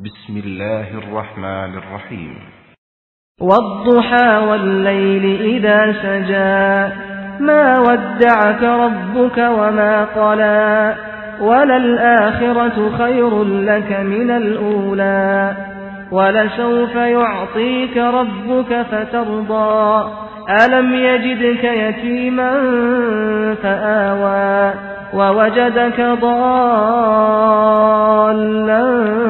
بسم الله الرحمن الرحيم والضحى والليل إذا سجى ما ودعك ربك وما قلى وللآخرة خير لك من الأولى ولسوف يعطيك ربك فترضى ألم يجدك يتيما فآوى ووجدك ضالا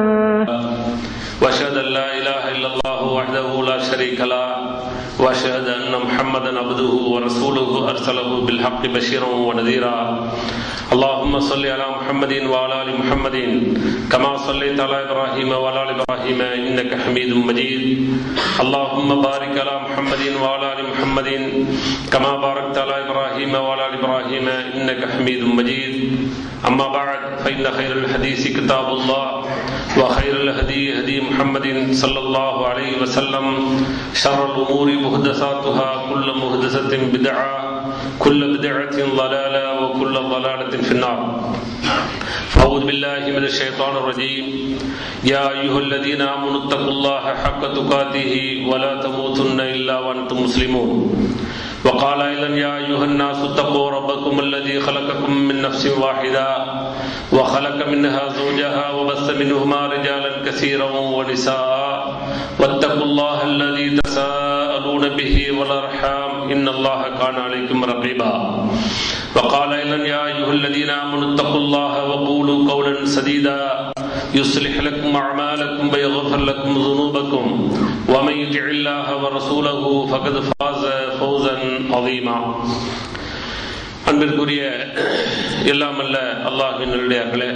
واشهد ان لا اله الا الله وحده لا شريك له واشهد ان محمدا عبده ورسوله ارسله بالحق بشيرا ونذيرا اللهم صل على محمد وعلى ال محمد كما صليت على ابراهيم وعلى ال ابراهيم انك حميد مجيد اللهم بارك على محمد وعلى ال محمد كما باركت على ابراهيم وعلى ال ابراهيم انك حميد مجيد اما بعد فان خير الحديث كتاب الله وخير الهدي هدي محمد صلى الله عليه وسلم شر الأمور محدثاتها كل محدثة بدعة كل بدعة ضلالة وكل ضلالة في النار فأعوذ بالله من الشيطان الرجيم يا أيها الذين آمنوا اتقوا الله حق تقاته ولا تموتن إلا وأنتم مسلمون وقال أيضا يا أيها الناس اتقوا ربكم الذي خلقكم من نفس واحدة وخلق منها زوجها وبث منهما رجالا كثيرا ونساء واتقوا الله الذي تساءلون به والأرحام إن الله كان عليكم رقيبا وقال أيضا يا أيها الذين آمنوا اتقوا الله وقولوا قولا سديدا يصلح لكم أعمالكم ويغفر لكم ذنوبكم ومن يطع الله ورسوله فقد فاز فوزا عظيما அன்பிற்குரிய எல்லாம் அல்ல அல்லாஹின் நல்லடியார்களே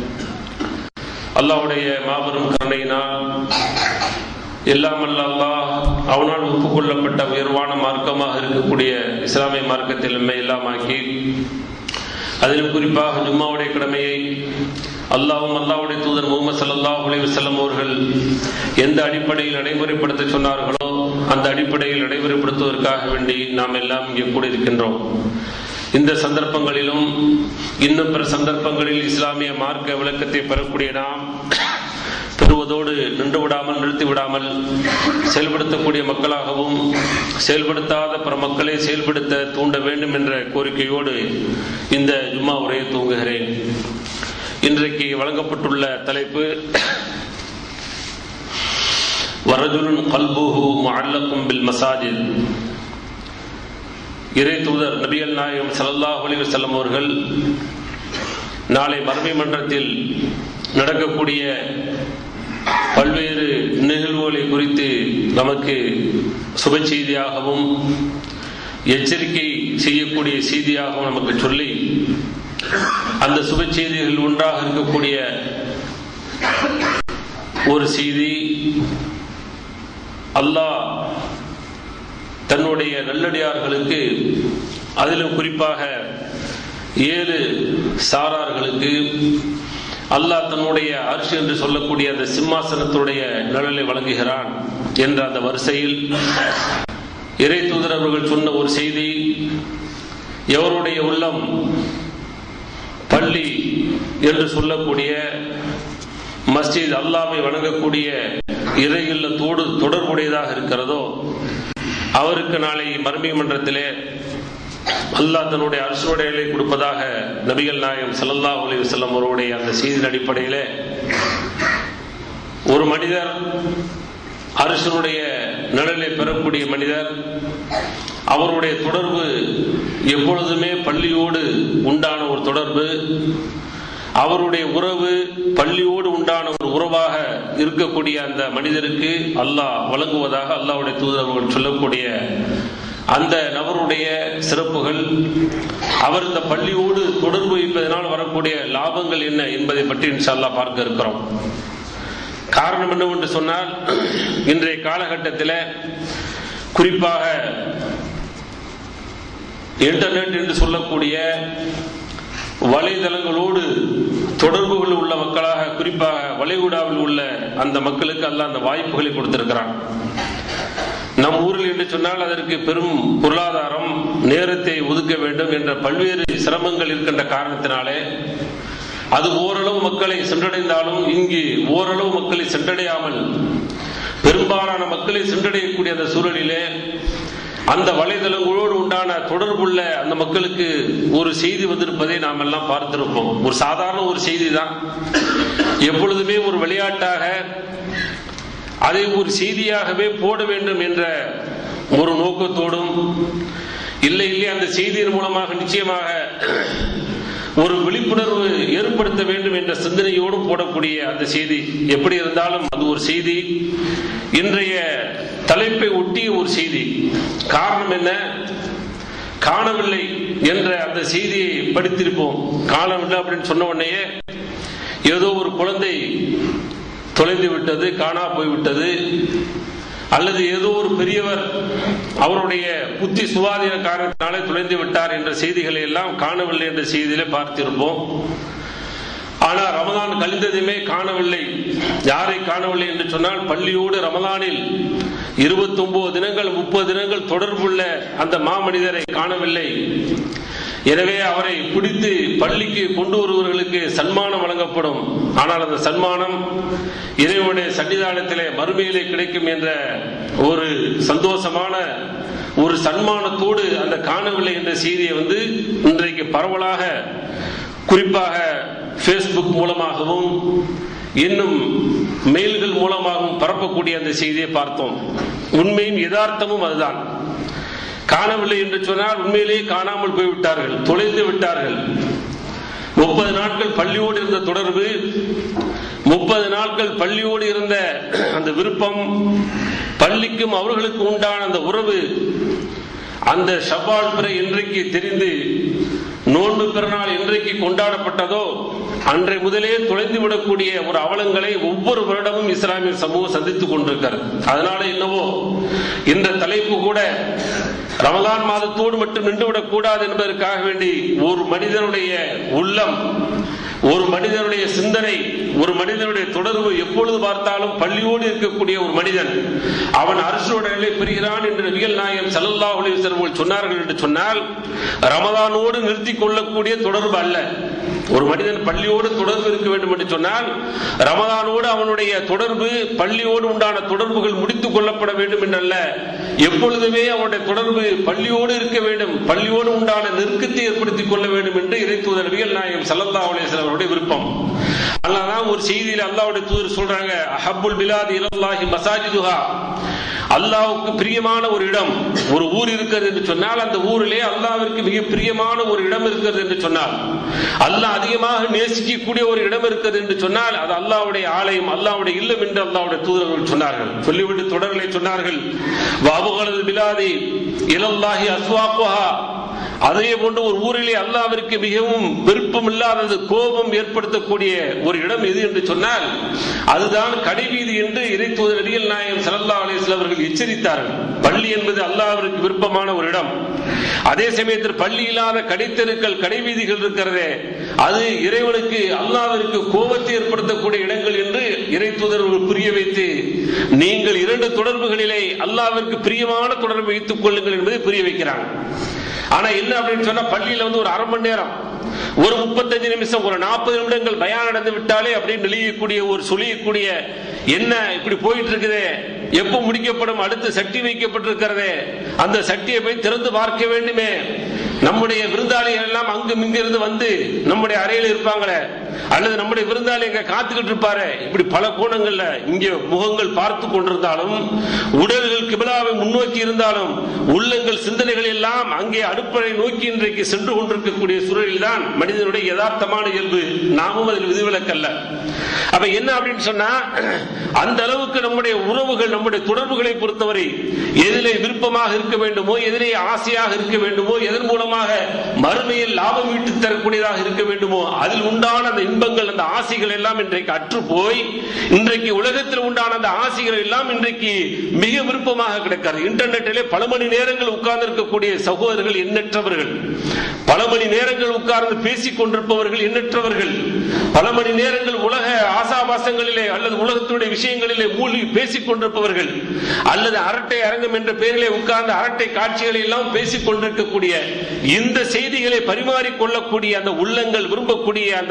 அல்லாஹ்வுடைய மாபெரும் கருணையினால் எல்லாம் அல்ல அல்லாஹ் அவனால் ஒப்புக்கொள்ளப்பட்ட உயர்வான மார்க்கமாக இருக்கக்கூடிய இஸ்லாமிய மார்க்கத்தில் நம்மை எல்லாமாக்கி அதிலும் குறிப்பாக ஜும்மாவுடைய கடமையை அல்லாவும் அல்லாவுடைய தூதர் முகமது சல்லாஹ் அலி வசல்லம் அவர்கள் எந்த அடிப்படையில் நடைமுறைப்படுத்த சொன்னார்களோ அந்த அடிப்படையில் நடைமுறைப்படுத்துவதற்காக வேண்டி நாம் எல்லாம் இங்கே கூடியிருக்கின்றோம் இந்த சந்தர்ப்பங்களிலும் இன்னும் பிற சந்தர்ப்பங்களில் இஸ்லாமிய மார்க்க விளக்கத்தை பெறக்கூடிய நாம் பெறுவதோடு நின்று விடாமல் நிறுத்தி விடாமல் செயல்படுத்தக்கூடிய மக்களாகவும் செயல்படுத்தாத பிற மக்களை செயல்படுத்த தூண்ட வேண்டும் என்ற கோரிக்கையோடு இந்த ஜும்மா உரையை தூங்குகிறேன் இன்றைக்கு வழங்கப்பட்டுள்ள தலைப்பு வரஜுலுன் கல்புஹு மல்லக்கும் பில் மசாஜித் இறை தூதர் நபிகள் நாயகம் சல்லாஹ் அலி வசல்லம் அவர்கள் நாளை மறுமை மன்றத்தில் நடக்கக்கூடிய பல்வேறு நிகழ்வுகளை குறித்து நமக்கு சுப செய்தியாகவும் எச்சரிக்கை செய்யக்கூடிய செய்தியாகவும் நமக்கு சொல்லி அந்த சுப செய்திகள் ஒன்றாக இருக்கக்கூடிய ஒரு செய்தி அல்லாஹ் தன்னுடைய நல்லடியார்களுக்கு அதிலும் குறிப்பாக ஏழு சாரார்களுக்கு அல்லாஹ் தன்னுடைய அரிசி என்று சொல்லக்கூடிய அந்த சிம்மாசனத்துடைய நிழலை வழங்குகிறான் என்ற அந்த வரிசையில் இறை தூதர் அவர்கள் சொன்ன ஒரு செய்தி எவருடைய உள்ளம் பள்ளி என்று சொல்லக்கூடிய மஸ்ஜித் அல்லாமை வணங்கக்கூடிய இறை இல்லத்தோடு தொடர்புடையதாக இருக்கிறதோ அவருக்கு நாளை மர்மிய மன்றத்திலே அல்லாஹ் தன்னுடைய அரசுடைய கொடுப்பதாக நபிகள் நாயகம் சல்லல்லா அலி வல்லம் அவருடைய அந்த செய்தியின் அடிப்படையிலே ஒரு மனிதர் அரசனுடைய நிழலை பெறக்கூடிய மனிதர் அவருடைய தொடர்பு எப்பொழுதுமே பள்ளியோடு உண்டான ஒரு தொடர்பு அவருடைய உறவு பள்ளியோடு உண்டான ஒரு உறவாக இருக்கக்கூடிய அந்த மனிதருக்கு அல்லாஹ் வழங்குவதாக அல்லாவுடைய தூதரவர்கள் சொல்லக்கூடிய அந்த நபருடைய சிறப்புகள் அவர் இந்த பள்ளியோடு தொடர்பு வைப்பதனால் வரக்கூடிய லாபங்கள் என்ன என்பதை பற்றி இன்ஷால்லா பார்க்க இருக்கிறோம் காரணம் என்னவென்று சொன்னால் இன்றைய காலகட்டத்தில் குறிப்பாக இன்டர்நெட் என்று சொல்லக்கூடிய வலைதளங்களோடு தொடர்புகள் உள்ள மக்களாக குறிப்பாக வளைகுடாவில் உள்ள அந்த மக்களுக்கு அல்ல அந்த வாய்ப்புகளை கொடுத்திருக்கிறான் நம் ஊரில் என்று சொன்னால் அதற்கு பெரும் பொருளாதாரம் நேரத்தை ஒதுக்க வேண்டும் என்ற பல்வேறு சிரமங்கள் இருக்கின்ற காரணத்தினாலே அது ஓரளவு மக்களை சென்றடைந்தாலும் இங்கு ஓரளவு மக்களை சென்றடையாமல் பெரும்பாலான மக்களை சென்றடையக்கூடிய அந்த சூழலிலே அந்த வலைதளங்களோடு உண்டான தொடர்புள்ள அந்த மக்களுக்கு ஒரு செய்தி வந்திருப்பதை நாம் எல்லாம் பார்த்திருப்போம் ஒரு சாதாரண ஒரு செய்தி தான் எப்பொழுதுமே ஒரு விளையாட்டாக அதை ஒரு செய்தியாகவே போட வேண்டும் என்ற ஒரு நோக்கத்தோடும் இல்லை இல்லை அந்த செய்தியின் மூலமாக நிச்சயமாக ஒரு விழிப்புணர்வு ஏற்படுத்த வேண்டும் என்ற சிந்தனையோடும் போடக்கூடிய அந்த செய்தி எப்படி இருந்தாலும் அது ஒரு செய்தி இன்றைய தலைப்பை ஒட்டிய ஒரு செய்தி காரணம் என்ன காணவில்லை என்ற அந்த செய்தியை படித்திருப்போம் காணவில்லை அப்படின்னு சொன்ன உடனேயே ஏதோ ஒரு குழந்தை தொலைந்து விட்டது காணா போய்விட்டது அல்லது ஏதோ ஒரு பெரியவர் அவருடைய புத்தி சுவாதீன காரணத்தினாலே தொலைந்து விட்டார் என்ற செய்திகளை எல்லாம் காணவில்லை என்ற செய்தியிலே பார்த்திருப்போம் ஆனால் ரமதான் கழிந்ததுமே காணவில்லை யாரை காணவில்லை என்று சொன்னால் பள்ளியோடு ரமதானில் இருபத்தி ஒன்பது தினங்கள் முப்பது தினங்கள் தொடர்புள்ள அந்த மாமனிதரை காணவில்லை எனவே அவரை பிடித்து பள்ளிக்கு கொண்டு வருவர்களுக்கு சன்மானம் வழங்கப்படும் ஆனால் அந்த சன்மானம் இறைவனுடைய சன்னிதானத்திலே மறுமையிலே கிடைக்கும் என்ற ஒரு சந்தோஷமான ஒரு சன்மானத்தோடு அந்த காணவில்லை என்ற செய்தியை வந்து இன்றைக்கு பரவலாக குறிப்பாக ஃபேஸ்புக் மூலமாகவும் இன்னும் மெயில்கள் மூலமாகவும் பரப்பக்கூடிய அந்த செய்தியை பார்த்தோம் உண்மையும் யதார்த்தமும் அதுதான் காணவில்லை என்று சொன்னால் உண்மையிலேயே காணாமல் போய்விட்டார்கள் தொலைந்து விட்டார்கள் முப்பது நாட்கள் பள்ளியோடு இருந்த தொடர்பு முப்பது நாட்கள் பள்ளியோடு இருந்த அந்த விருப்பம் பள்ளிக்கும் அவர்களுக்கு உண்டான அந்த உறவு அந்த ஷவ்வால் பிறை என்றைக்கு தெரிந்து நோன்பு பிறநாள் என்றைக்கு கொண்டாடப்பட்டதோ அன்றை முதலே தொலைந்து விடக்கூடிய ஒரு அவலங்களை ஒவ்வொரு வருடமும் இஸ்லாமிய சமூகம் சந்தித்துக் கொண்டிருக்கிறது அதனால என்னவோ இந்த தலைப்பு கூட ரமலான் மாதத்தோடு மட்டும் நின்றுவிடக் கூடாது என்பதற்காக வேண்டி ஒரு மனிதனுடைய உள்ளம் ஒரு மனிதனுடைய சிந்தனை ஒரு மனிதனுடைய தொடர்பு எப்பொழுது பார்த்தாலும் பள்ளியோடு இருக்கக்கூடிய ஒரு மனிதன் அவன் அரசோட நிலை பெறுகிறான் என்று நபிகள் நாயகம் சல்லல்லா அலிவசர்கள் சொன்னார்கள் என்று சொன்னால் ரமதானோடு நிறுத்திக் கொள்ளக்கூடிய தொடர்பு அல்ல ஒரு மனிதன் பள்ளியோடு தொடர்பு இருக்க வேண்டும் என்று சொன்னால் ரமதானோடு அவனுடைய தொடர்பு பள்ளியோடு உண்டான தொடர்புகள் முடித்துக் கொள்ளப்பட வேண்டும் என்றல்ல எப்பொழுதுமே அவனுடைய தொடர்பு பள்ளியோடு இருக்க வேண்டும் பள்ளியோடு உண்டான நெருக்கத்தை ஏற்படுத்திக் கொள்ள வேண்டும் என்று இறை தூதர் நபிகள் நாயகம் சல்லல்லா அலிஸ்லாம் அவருடைய விருப்பம் அல்லாதான் ஒரு செய்தியில் அல்லாவுடைய தூதர் சொல்றாங்க அஹப்புல் பிலாத் இலல்லாஹி மசாஜிதுஹா அல்லாவுக்கு பிரியமான ஒரு இடம் ஒரு ஊர் இருக்கிறது என்று சொன்னால் அந்த ஊரிலே அல்லாவிற்கு மிக பிரியமான ஒரு இடம் இருக்கிறது என்று சொன்னால் அல்லாஹ் அதிகமாக நேசிக்கக்கூடிய ஒரு இடம் இருக்கிறது என்று சொன்னால் அது அல்லாவுடைய ஆலயம் அல்லாவுடைய இல்லம் என்று அல்லாவுடைய தூதர்கள் சொன்னார்கள் சொல்லிவிட்டு தொடர்களை சொன்னார்கள் வாபுகளது பிலாதி இலல்லாஹி அஸ்வாக்குஹா அதே போன்று ஒரு ஊரிலே அல்லாவிற்கு மிகவும் விருப்பம் இல்லாதது கோபம் ஏற்படுத்தக்கூடிய ஒரு இடம் எது என்று சொன்னால் அதுதான் கடைவீதி என்று இறை தூதர் நடிகல் நாயகம் சல்லா அலிஸ்லாம் அவர்கள் எச்சரித்தார்கள் பள்ளி என்பது அல்லாவிற்கு விருப்பமான ஒரு இடம் அதே சமயத்தில் பள்ளி இல்லாத கடைத்தெருக்கள் கடைவீதிகள் இருக்கிறதே அது இறைவனுக்கு அல்லாவிற்கு கோபத்தை ஏற்படுத்தக்கூடிய இடங்கள் என்று இறை தூதர்கள் புரிய வைத்து நீங்கள் இரண்டு தொடர்புகளிலே அல்லாவிற்கு பிரியமான தொடர்பு வைத்துக் கொள்ளுங்கள் என்பதை புரிய வைக்கிறாங்க ஆனா என்ன அப்படின்னு சொன்னா பள்ளியில வந்து ஒரு அரை மணி நேரம் ஒரு முப்பத்தஞ்சு நிமிஷம் ஒரு நாற்பது நிமிடங்கள் பயம் நடந்து விட்டாலே அப்படின்னு நெளியக்கூடிய ஒரு சொல்லியக்கூடிய என்ன இப்படி போயிட்டு இருக்குதே எப்ப முடிக்கப்படும் அடுத்து சட்டி வைக்கப்பட்டிருக்கிறதே அந்த சட்டியை போய் திறந்து பார்க்க வேண்டுமே நம்முடைய விருந்தாளிகள் எல்லாம் அங்கு இங்கிருந்து வந்து நம்முடைய அறையில் இருப்பாங்களே அல்லது நம்முடைய விருந்தாளி எங்க காத்துக்கிட்டு இருப்பாரு இப்படி பல கோணங்கள்ல இங்கே முகங்கள் பார்த்து கொண்டிருந்தாலும் உடல்கள் கிபிலாவை முன்னோக்கி இருந்தாலும் உள்ளங்கள் சிந்தனைகள் எல்லாம் அங்கே அடுப்படை நோக்கி இன்றைக்கு சென்று கொண்டிருக்கக்கூடிய சூழலில் தான் மனிதனுடைய யதார்த்தமான இயல்பு நாமும் அதில் விதிவிலக்கல்ல அப்ப என்ன அப்படின்னு சொன்னா அந்த அளவுக்கு நம்முடைய உறவுகள் நம்முடைய தொடர்புகளை பொறுத்தவரை எதிலே விருப்பமாக இருக்க வேண்டுமோ எதிலே ஆசையாக இருக்க வேண்டுமோ எதன் மூலமாக மறுமையில் லாபம் ஈட்டு தரக்கூடியதாக இருக்க வேண்டுமோ அதில் உண்டான அந்த இன்பங்கள் அந்த ஆசைகள் எல்லாம் இன்றைக்கு அற்று போய் இன்றைக்கு உலகத்தில் உண்டான அந்த ஆசைகள் எல்லாம் இன்றைக்கு மிக விருப்பமாக கிடக்கிறது இன்டர்நெட்டிலே பல மணி நேரங்கள் உட்கார்ந்து இருக்கக்கூடிய சகோதரர்கள் எண்ணற்றவர்கள் பல மணி நேரங்கள் உட்கார்ந்து பேசிக் கொண்டிருப்பவர்கள் எண்ணற்றவர்கள் பல மணி நேரங்கள் உலக ஆசாபாசங்களிலே அல்லது உலகத்தினுடைய விஷயங்களிலே மூழ்கி பேசிக் கொண்டிருப்பவர்கள் அல்லது அரட்டை அரங்கம் என்ற பெயரிலே உட்கார்ந்து அரட்டை காட்சிகளை எல்லாம் பேசிக் கொண்டிருக்கக்கூடிய இந்த செய்திகளை பரிமாறிக் கொள்ளக்கூடிய அந்த உள்ளங்கள் விரும்பக்கூடிய அந்த ஆசைகள்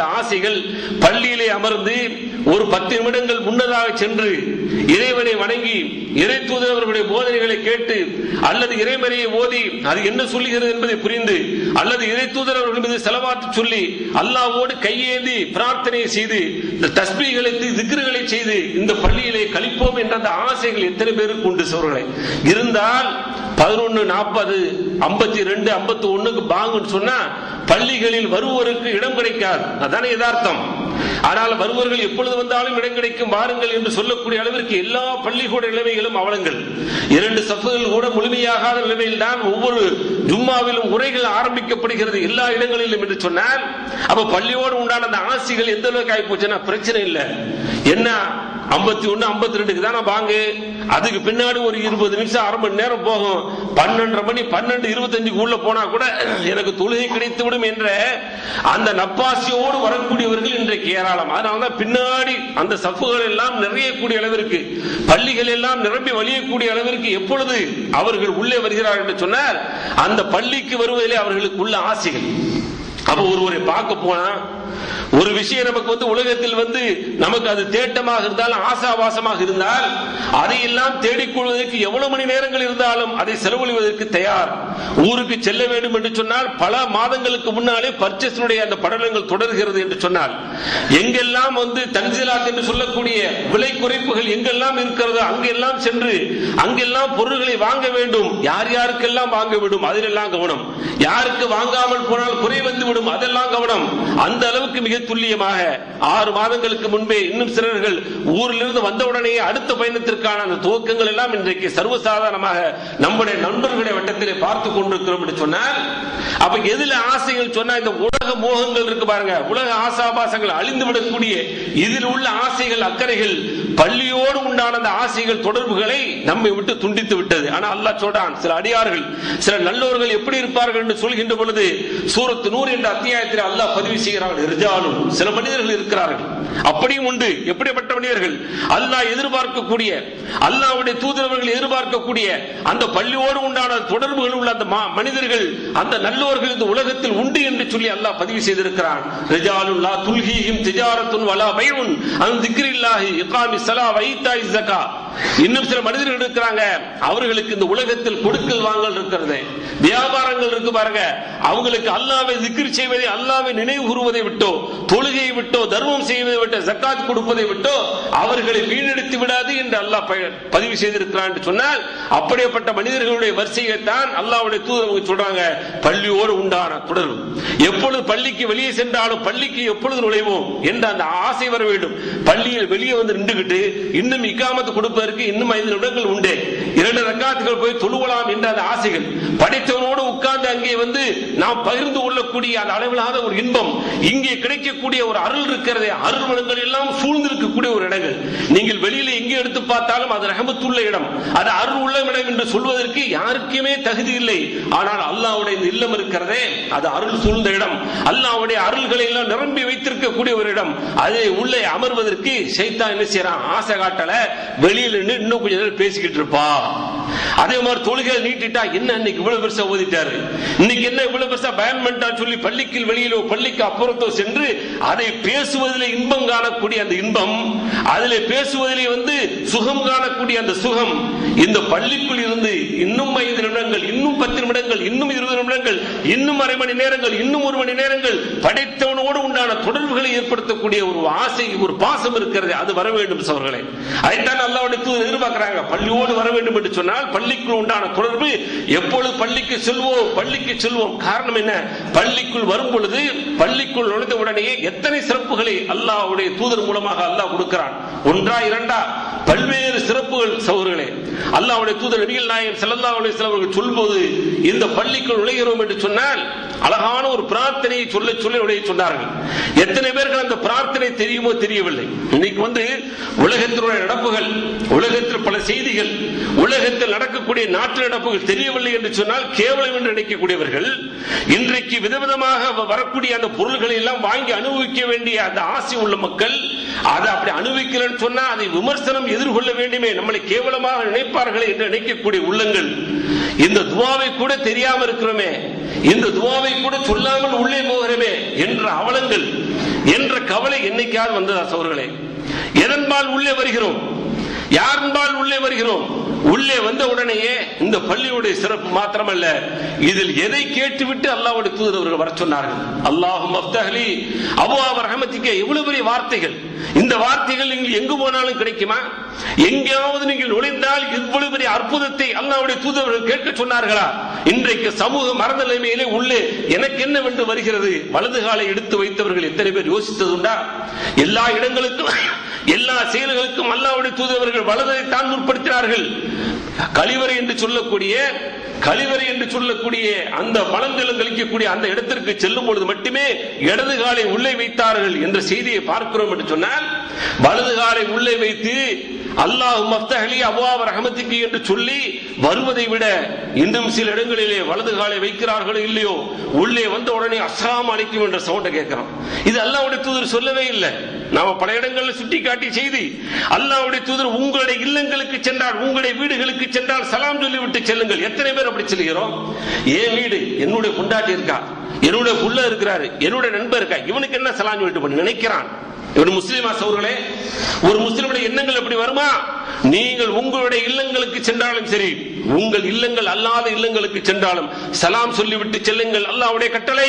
ஆசைகள் பள்ளியிலே அமர்ந்து ஒரு பத்து நிமிடங்கள் முன்னதாக சென்று இறைவனை வணங்கி இறை தூதரவர்களுடைய போதனைகளை கேட்டு அல்லது இறைமறையை ஓதி அது என்ன சொல்லுகிறது என்பதை புரிந்து அல்லது இறை தூதரவர்கள் மீது செலவாத்து சொல்லி அல்லாவோடு கையேந்தி பிரார்த்தனை செய்து இந்த தஸ்பீகளை திக்ருகளை செய்து இந்த பள்ளியிலே கழிப்போம் என்ற அந்த ஆசைகள் எத்தனை பேருக்கு உண்டு சோழர்களை இருந்தால் பதினொன்னு நாற்பது ஐம்பத்தி ரெண்டு ஐம்பத்தி ஒண்ணுக்கு பாங்குன்னு சொன்னா பள்ளிகளில் வருவோருக்கு இடம் கிடைக்காது அதானே யதார்த்தம் ஆனால் வருவர்கள் எப்பொழுது வந்தாலும் இடம் கிடைக்கும் வாருங்கள் என்று சொல்லக்கூடிய அளவிற்கு எல்லா பள்ளிக்கூட நிலைமைகளும் அவலங்கள் இரண்டு சப்புகள் கூட முழுமையாகாத நிலைமையில் தான் ஒவ்வொரு ஜும்மாவிலும் உரைகள் ஆரம்பிக்கப்படுகிறது எல்லா இடங்களிலும் என்று சொன்னால் அப்ப பள்ளியோடு உண்டான அந்த ஆசைகள் எந்த அளவுக்கு ஆகி போச்சுன்னா பிரச்சனை இல்லை என்ன ஐம்பத்தி ஒன்னு ஐம்பத்தி ரெண்டுக்கு தானே வாங்கு அதுக்கு பின்னாடி ஒரு இருபது நிமிஷம் அரை மணி நேரம் போகும் பன்னெண்டரை மணி பன்னெண்டு இருபத்தஞ்சுக்கு உள்ள போனா கூட எனக்கு தொழுகை கிடைத்து விடும் என்ற அந்த நப்பாசியோடு வரக்கூடியவர்கள் இன்றைக்கு ஏராளம் அதனாலதான் பின்னாடி அந்த சஃப்புகள் எல்லாம் நிறையக்கூடிய அளவிற்கு பள்ளிகள் எல்லாம் நிரம்பி வழியக்கூடிய அளவிற்கு எப்பொழுது அவர்கள் உள்ளே வருகிறார்கள் என்று சொன்னால் அந்த பள்ளிக்கு வருவதிலே அவர்களுக்கு உள்ள ஆசைகள் அப்ப ஒருவரை பார்க்க போனா ஒரு விஷயம் நமக்கு வந்து உலகத்தில் வந்து நமக்கு அது தேட்டமாக இருந்தாலும் ஆசாவாசமாக இருந்தால் அதையெல்லாம் தேடிக்கொள்வதற்கு எவ்வளவு மணி நேரங்கள் இருந்தாலும் அதை செலவழிவதற்கு தயார் ஊருக்கு செல்ல வேண்டும் என்று சொன்னால் பல மாதங்களுக்கு முன்னாலே பர்ச்சேஸனுடைய அந்த படலங்கள் தொடர்கிறது என்று சொன்னால் எங்கெல்லாம் வந்து தன்சிலாத் என்று சொல்லக்கூடிய விலை குறைப்புகள் எங்கெல்லாம் இருக்கிறதோ அங்கெல்லாம் சென்று அங்கெல்லாம் பொருள்களை வாங்க வேண்டும் யார் யாருக்கெல்லாம் வாங்க வேண்டும் அதிலெல்லாம் கவனம் யாருக்கு வாங்காமல் போனால் குறை வந்து விடும் அதெல்லாம் கவனம் அந்த அளவுக்கு மிக துல்லியமாக ஆறு மாதங்களுக்கு முன்பே இன்னும் சிலர்கள் ஊரிலிருந்து வந்தவுடனே அடுத்த பயணத்திற்கான அந்த துவக்கங்கள் எல்லாம் இன்றைக்கு சர்வசாதாரணமாக நம்முடைய நண்பர்களுடைய வட்டத்திலே பார்த்து கொண்டிருக்கிறோம் என்று சொன்னால் அப்ப எதுல ஆசைகள் சொன்னா இந்த உலக மோகங்கள் இருக்கு பாருங்க உலக ஆசாபாசங்கள் அழிந்து விடக்கூடிய இதில் உள்ள ஆசைகள் அக்கறைகள் பள்ளியோடு உண்டான அந்த ஆசைகள் தொடர்புகளை நம்மை விட்டு துண்டித்து விட்டது ஆனா அல்லாஹ் சொல்றான் சில அடியார்கள் சில நல்லோர்கள் எப்படி இருப்பார்கள் என்று சொல்கின்ற பொழுது சூரத்து நூறு என்ற அத்தியாயத்தில் அல்லாஹ் பதிவு செய்கிறார்கள் ரிஜாலும் சில மனிதர்கள் இருக்கிறார்கள் அப்படியும் உண்டு எப்படிப்பட்ட மனிதர்கள் அல்லாஹ் எதிர்பார்க்கக்கூடிய அல்லாஹ்வுடைய தூதரவர்கள் எதிர்பார்க்கக்கூடிய அந்த பள்ளியோடு உண்டான தொடர்புகள் உள்ள அந்த மா- மனிதர்கள் அந்த நல்லோர்கள் இந்த உலகத்தில் உண்டு என்று சொல்லி அல்லாஹ் பதிவு செய்திருக்கிறான் ரிஜாலுன் லா துல்ஹீஹிம் திஜாரத்துன் வலா பைஉன் அன் திக்ரில்லாஹி இகாமி ஸலா வ ஈத்தாஇ ஸக்கா இன்னும் சில மனிதர்கள் இருக்கிறாங்க அவர்களுக்கு இந்த உலகத்தில் கொடுக்கல் வாங்கல் இருக்கிறது வியாபாரங்கள் இருக்கு பாருங்க அவங்களுக்கு அல்லாவை திக்ர் செய்வதை அல்லாவை நினைவு கூறுவதை விட்டோ தொழுகையை விட்டோ தர்மம் செய்வதை விட்டோ ஜக்காத் கொடுப்பதை விட்டோ அவர்களை வீணெடுத்து விடாது என்று அல்லாஹ் ப- பதிவு செய்திருக்கிறான் என்று சொன்னால் அப்படிப்பட்ட மனிதர்களுடைய வரிசையை தான் அல்லாஹ்வுடைய தூதர் அவங்க சொல்றாங்க பள்ளியோடு உண்டான தொடர்பு எப்பொழுது பள்ளிக்கு வெளியே சென்றாலும் பள்ளிக்கு எப்பொழுது நுழைவோம் என்ற அந்த ஆசை வர வேண்டும் பள்ளியில் வெளியே வந்து நின்றுகிட்டு இன்னும் இக்காமத்து கொடுப்பதற்கு இன்னும் ஐந்து நிமிடங்கள் உண்டு இரண்டு ரக்காத்துகள் போய் தொழுவலாம் என்ற அந்த ஆசைகள் படைத்தவனோடு உட்கார்ந்து அங்கே வந்து நாம் பகிர்ந்து கொள்ளக்கூடிய அந்த அளவிலாத ஒரு இன்பம் இங்கே கிடைக்கக்கூடிய ஒரு அருள் இருக்கிறதே அருள் வளங்கள் எல்லாம் சூழ்ந்திருக்கக்கூடிய ஒரு இடங்கள் நீங்கள் வெளியில எங்கே எடுத்து பார்த்தாலும் அது ரஹமத்துள்ள இடம் அது அருள் உள்ள இடம் என்று சொல்வதற்கு யாருக்குமே தகுதி இல்லை ஆனால் அல்லாஹ்வுடைய இந்த இல்லம் இருக்கிறதே அது அருள் சூழ்ந்த இடம் அல்லாஹ்வுடைய அருள்களை எல்லாம் நிரம்பி வைத்திருக்கக்கூடிய ஒரு இடம் அதை உள்ளே அமர்வதற்கு சைத்தான் என்ன செய்யறான் ஆசை காட்டல வெளியில நின்னு இன்னும் கொஞ்ச நேரம் பேசிக்கிட்டு இருப்பா அதே மாதிரி தொழுகை நீட்டிட்டா என்ன இன்னைக்கு இவ்வளவு பெருசா ஓதிட்டாரு இன்னைக்கு என்ன இவ்வளவு பெருசா பயன் பண்ணிட்டான்னு சொல்லி பள்ளிக்கு வெளியிலோ பள்ளிக்கு அப்புறத்தோ சென்று அதை பேசுவதிலே இன்பம் காணக்கூடிய அந்த இன்பம் அதிலே பேசுவதிலே வந்து சுகம் காணக்கூடிய அந்த சுகம் இந்த பள்ளிக்குள் இருந்து இன்னும் ஐந்து நிமிடங்கள் இன்னும் பத்து நிமிடங்கள் இன்னும் இருபது நிமிடங்கள் இன்னும் அரை மணி நேரங்கள் இன்னும் ஒரு மணி நேரங்கள் படைத்தவனோடு உண்டான தொடர்புகளை ஏற்படுத்தக்கூடிய ஒரு ஆசை ஒரு பாசம் இருக்கிறது அது வர வேண்டும் சவர்களே அதைத்தான் அல்லாவுடைய தூதர் எதிர்பார்க்கிறாங்க பள்ளியோடு வர வேண்டும் என்று சொன்னால் பள்ளிக்குள் உண்டான தொடர்பு எப்பொழுது பள்ளிக்கு செல்வோம் பள்ளிக்கு செல்வோம் காரணம் என்ன பள்ளிக்குள் வரும் பொழுது பள்ளிக்குள் நுழைந்த உடனேயே எத்தனை சிறப்புகளை அல்லாஹ்வுடைய தூதர் மூலமாக அல்லாஹ் கொடுக்கிறான் ஒன்றா இரண்டா பல்வேறு சிறப்புகள் சகோதரர்களே அல்லாஹ்வுடைய தூதர் நபிகள் நாயகம் ஸல்லல்லாஹு அலைஹி வஸல்லம் அவர்கள் சொல்லும்போது இந்த பள்ளிக்குள் நுழைகிறோம் என்று சொன்னால் அழகான ஒரு பிரார்த்தனையை சொல்ல சொல்லி நுழைய சொன்னார்கள் எத்தனை பேர்கள் அந்த பிரார்த்தனை தெரியுமோ தெரியவில்லை இன்னைக்கு வந்து உலகத்தினுடைய நடப்புகள் உலகத்தில் பல செய்திகள் உலகத்தில் நடக்கக்கூடிய நாட்டு நடப்புகள் தெரியவில்லை என்று சொன்னால் கேவலம் என்று நினைக்கக்கூடியவர்கள் இன்றைக்கு விதவிதமாக வ- வரக்கூடிய அந்த பொருள்களை எல்லாம் வாங்கி அனுபவிக்க வேண்டிய அந்த ஆசை உள்ள மக்கள் அதை அப்படி அனுபவிக்கலன்னு சொன்னா அதை விமர்சனம் எதிர்கொள்ள வேண்டுமே நம்மளை கேவலமாக நினைப்பார்களே என்று நினைக்கக்கூடிய உள்ளங்கள் இந்த துவாவை கூட தெரியாம இருக்கிறோமே இந்த துவாவை கூட சொல்லாமல் உள்ளே போகிறமே என்ற அவலங்கள் என்ற கவலை என்னைக்காவது வந்ததா சோர்களே எதன்பால் உள்ளே வருகிறோம் யாருன்பால் உள்ளே வருகிறோம் உள்ளே வந்த உடனேயே இந்த பள்ளியுடைய சிறப்பு மாத்திரமல்ல இதில் எதை கேட்டுவிட்டு அல்லாவுடைய தூதர் அவர்கள் வர சொன்னார்கள் அல்லாஹும் அப்தஹலி அபுவாப் ரஹமத்திக்க இவ்வளவு பெரிய வார்த்தைகள் இந்த வார்த்தைகள் நீங்கள் எங்கு போனாலும் கிடைக்குமா எங்கேயாவது நீங்கள் நுழைந்தால் இவ்வளவு பெரிய அற்புதத்தை அல்லாவுடைய தூதர்கள் கேட்க சொன்னார்களா இன்றைக்கு சமூக மறந்த நிலைமையிலே உள்ளே எனக்கு என்னவென்று வருகிறது வலது காலை எடுத்து வைத்தவர்கள் எத்தனை பேர் யோசித்ததுண்டா எல்லா இடங்களுக்கும் எல்லா செயல்களுக்கும் அல்லாவுடைய தூதவர்கள் வலதை தான் முற்படுத்தினார்கள் கழிவறை என்று சொல்லக்கூடிய கழிவறை என்று சொல்லக்கூடிய அந்த மலஞ்சலம் கழிக்கக்கூடிய அந்த இடத்திற்கு செல்லும் பொழுது மட்டுமே இடது காலை உள்ளே வைத்தார்கள் என்ற செய்தியை பார்க்கிறோம் என்று சொன்னால் வலது காலை உள்ளே வைத்து அல்லாஹ் மஃப்தஹலி அபுவாப் ரஹமத்துக்கு என்று சொல்லி வருவதை விட இன்னும் சில இடங்களிலே வலது காலை வைக்கிறார்களோ இல்லையோ உள்ளே வந்த உடனே அஸ்ஸலாமு அலைக்கும் என்ற சவுண்டை கேட்கிறோம் இது அல்லாஹ்வுடைய தூதர் சொல்லவே இல்லை நாம பல இடங்களில் சுட்டி காட்டி செய்தி அல்லாஹ்வுடைய தூதர் உங்களுடைய இல்லங்களுக்கு சென்றால் உங்களுடைய வீடுகளுக்கு சென்றால் சலாம் சொல்லிவிட்டு செல்லுங்கள் எத்தனை பேர் அப்படி செல்கிறோம் ஏன் வீடு என்னுடைய கொண்டாட்டி இருக்கா என்னுடைய புள்ள இருக்கிறாரு என்னுடைய நண்பர் இருக்கா இவனுக்கு என்ன சலாம் சொல்லிட்டு போய் நினைக்கிறான் இவன் முஸ்லீமா சௌர்களே ஒரு முஸ்லிமுடைய எண்ணங்கள் எப்படி வருமா நீங்கள் உங்களுடைய இல்லங்களுக்கு சென்றாலும் சரி உங்கள் இல்லங்கள் அல்லாத இல்லங்களுக்கு சென்றாலும் சலாம் சொல்லிவிட்டு செல்லுங்கள் அல்லாஹ்வுடைய கட்டளை